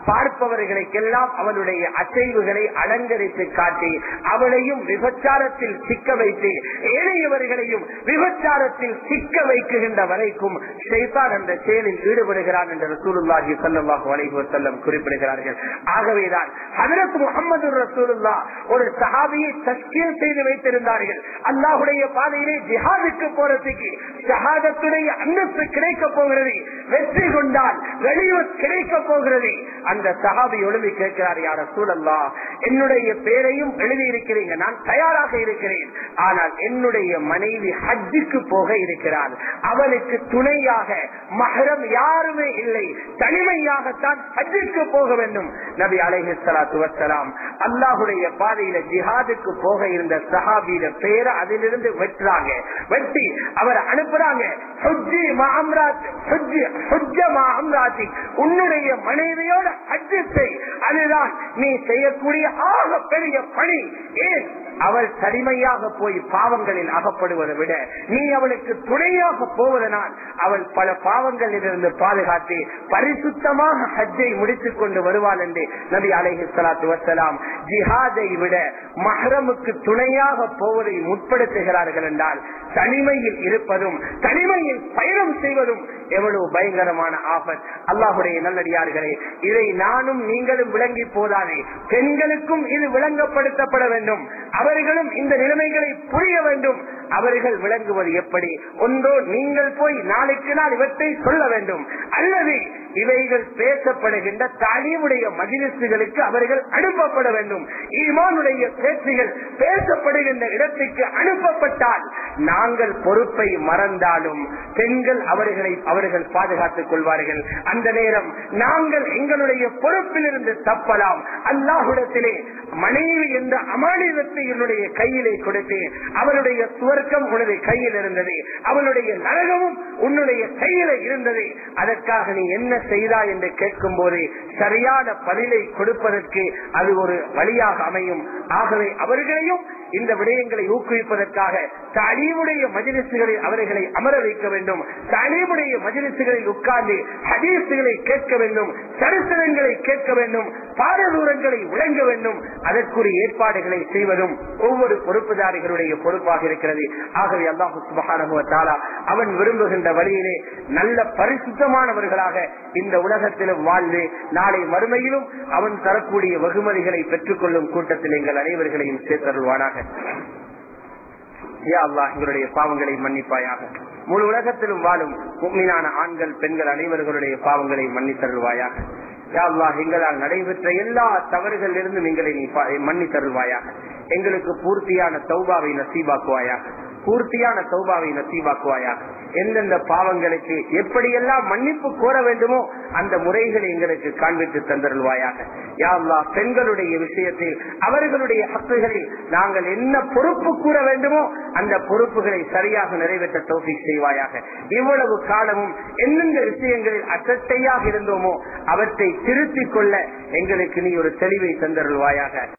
B: பார்ப்பவர்களுக்கெல்லாம் அவளுடைய அசைவுகளை அலங்கரித்து காட்டி அவளையும் விபச்சாரத்தில் சிக்க வைத்து ஏனையவர்களையும் விபச்சாரத்தில் சிக்க வைக்குகின்ற வரைக்கும் ஷைத்தான் அந்த செயலில் ஈடுபடுகிறான் என்று ரசூலுல்லாஹி ஸல்லல்லாஹு அலைஹி வஸல்லம் குறிப்பிடுகிறார்கள் ஆகவேதான் ஹஜரத் முகமது ரசூலுல்லா ஒரு சஹாபியை தஸ்கீல் செய்து வைத்திருந்தார்கள் அல்லாஹுடைய பாதையிலே ஜிஹாதுக்கு போறதுக்கு ஷஹாதத்துடைய அந்தஸ்து கிடைக்க போகிறது வெற்றி கொண்டால் வெளியூர் கிடைக்க போகிறது அந்த சஹாபி எழுதி கேட்கிறார் யார சூழல்லா என்னுடைய பேரையும் எழுதி இருக்கிறீங்க நான் தயாராக இருக்கிறேன் ஆனால் என்னுடைய மனைவி ஹஜ்ஜுக்கு போக இருக்கிறார் அவளுக்கு துணையாக மகரம் யாருமே இல்லை தனிமையாகத்தான் ஹஜ்ஜுக்கு போக வேண்டும் நபி அலைஹி ஸலாத்து வஸ்ஸலாம் அல்லாஹ்வுடைய பாதையில ஜிஹாதுக்கு போக இருந்த சஹாபியில பேரை அதிலிருந்து வெட்டுறாங்க வெட்டி அவர் அனுப்புறாங்க ஹுஜ்ஜி மா அம்ராத் ஹுஜ்ஜி ஹுஜ்ஜ மா அம்ராத்தி உன்னுடைய மனைவியோட ஹஜ்ஜு செய் அதுதான் நீ செய்யக்கூடிய ஆக பெரிய பணி ஏன் அவள் தனிமையாக போய் பாவங்களில் அகப்படுவதை விட நீ அவளுக்கு துணையாக போவதனால் அவள் பல பாவங்களில் இருந்து பாதுகாத்து பரிசுத்தமாக ஹஜ்ஜை முடித்துக் கொண்டு வருவாள் என்று நபி அலைஹி ஸலாத்து வஸலாம் ஜிஹாதை விட மஹ்ரமுக்கு துணையாக போவதை முற்படுத்துகிறார்கள் என்றால் தனிமையில் இருப்பதும் தனிமையில் பயணம் செய்வதும் எவ்வளவு பயங்கரமான ஆபத் அல்லாஹுடைய நல்லடியார்களே இதை நானும் நீங்களும் விளங்கி போதாதே பெண்களுக்கும் இது விளங்கப்படுத்தப்பட வேண்டும் அவர்களும் இந்த நிலைமைகளை புரிய வேண்டும் அவர்கள் விளங்குவது எப்படி ஒன்றோ நீங்கள் போய் நாளைக்கு நாள் இவற்றை சொல்ல வேண்டும் அல்லது இவைகள் பேசப்படுகின்ற தாலியுடைய மகிழ்ச்சிகளுக்கு அவர்கள் அனுப்பப்பட வேண்டும் ஈமானுடைய பேச்சுகள் பேசப்படுகின்ற இடத்துக்கு அனுப்பப்பட்டால் நாங்கள் பொறுப்பை மறந்தாலும் பெண்கள் அவர்களை அவர்கள் பாதுகாத்துக் கொள்வார்கள் அந்த நேரம் நாங்கள் எங்களுடைய பொறுப்பில் இருந்து தப்பலாம் அல்லாஹுடத்திலே மனைவி என்ற அமானிதத்தை என்னுடைய கையிலே கொடுத்து அவளுடைய சுவர்க்கம் உனது கையில் இருந்தது அவளுடைய நரகமும் உன்னுடைய கையில இருந்தது அதற்காக நீ என்ன செய்தாய் என்று கேட்கும் போது சரியான பதிலை கொடுப்பதற்கு அது ஒரு வழியாக அமையும் ஆகவே அவர்களையும் இந்த விடயங்களை ஊக்குவிப்பதற்காக தலீமுடைய மஜிலிசுகளில் அவர்களை அமர வைக்க வேண்டும் தலீமுடைய மஜிலிசுகளில் உட்கார்ந்து ஹதீசுகளை கேட்க வேண்டும் சரித்திரங்களை கேட்க வேண்டும் பாரதூரங்களை விளங்க வேண்டும் அதற்குரிய ஏற்பாடுகளை செய்வதும் ஒவ்வொரு பொறுப்புதாரிகளுடைய பொறுப்பாக இருக்கிறது ஆகவே அல்லாஹு சுபகான அவன் விரும்புகின்ற வழியிலே நல்ல பரிசுத்தமானவர்களாக இந்த உலகத்திலும் வாழ்ந்து நாளை மறுமையிலும் அவன் தரக்கூடிய வெகுமதிகளை பெற்றுக் கொள்ளும் கூட்டத்தில் எங்கள் அனைவர்களையும் சேர்த்தருள்வானாக யா அல்லாஹ் எங்களுடைய பாவங்களை மன்னிப்பாயாக முழு உலகத்திலும் வாழும் உண்மையான ஆண்கள் பெண்கள் அனைவர்களுடைய பாவங்களை மன்னித்தருள்வாயாக யா அல்லாஹ் எங்களால் நடைபெற்ற எல்லா தவறுகளில் இருந்தும் எங்களை நீ மன்னித்தருள்வாயாக எங்களுக்கு பூர்த்தியான தௌபாவை நசீபாக்குவாயாக பூர்த்தியான தௌபாவை நசீபாக்குவாயாக எந்தெந்த பாவங்களுக்கு எப்படியெல்லாம் மன்னிப்பு கோர வேண்டுமோ அந்த முறைகளை எங்களுக்கு காண்பித்து தந்தருள்வாயாக யாழ்லா பெண்களுடைய விஷயத்தில் அவர்களுடைய ஹக்குகளில் நாங்கள் என்ன பொறுப்பு கூற வேண்டுமோ அந்த பொறுப்புகளை சரியாக நிறைவேற்ற தோஃபி செய்வாயாக இவ்வளவு காலமும் எந்தெந்த விஷயங்களில் அசட்டையாக இருந்தோமோ அவற்றை திருத்திக் கொள்ள எங்களுக்கு நீ ஒரு தெளிவை தந்தருள்வாயாக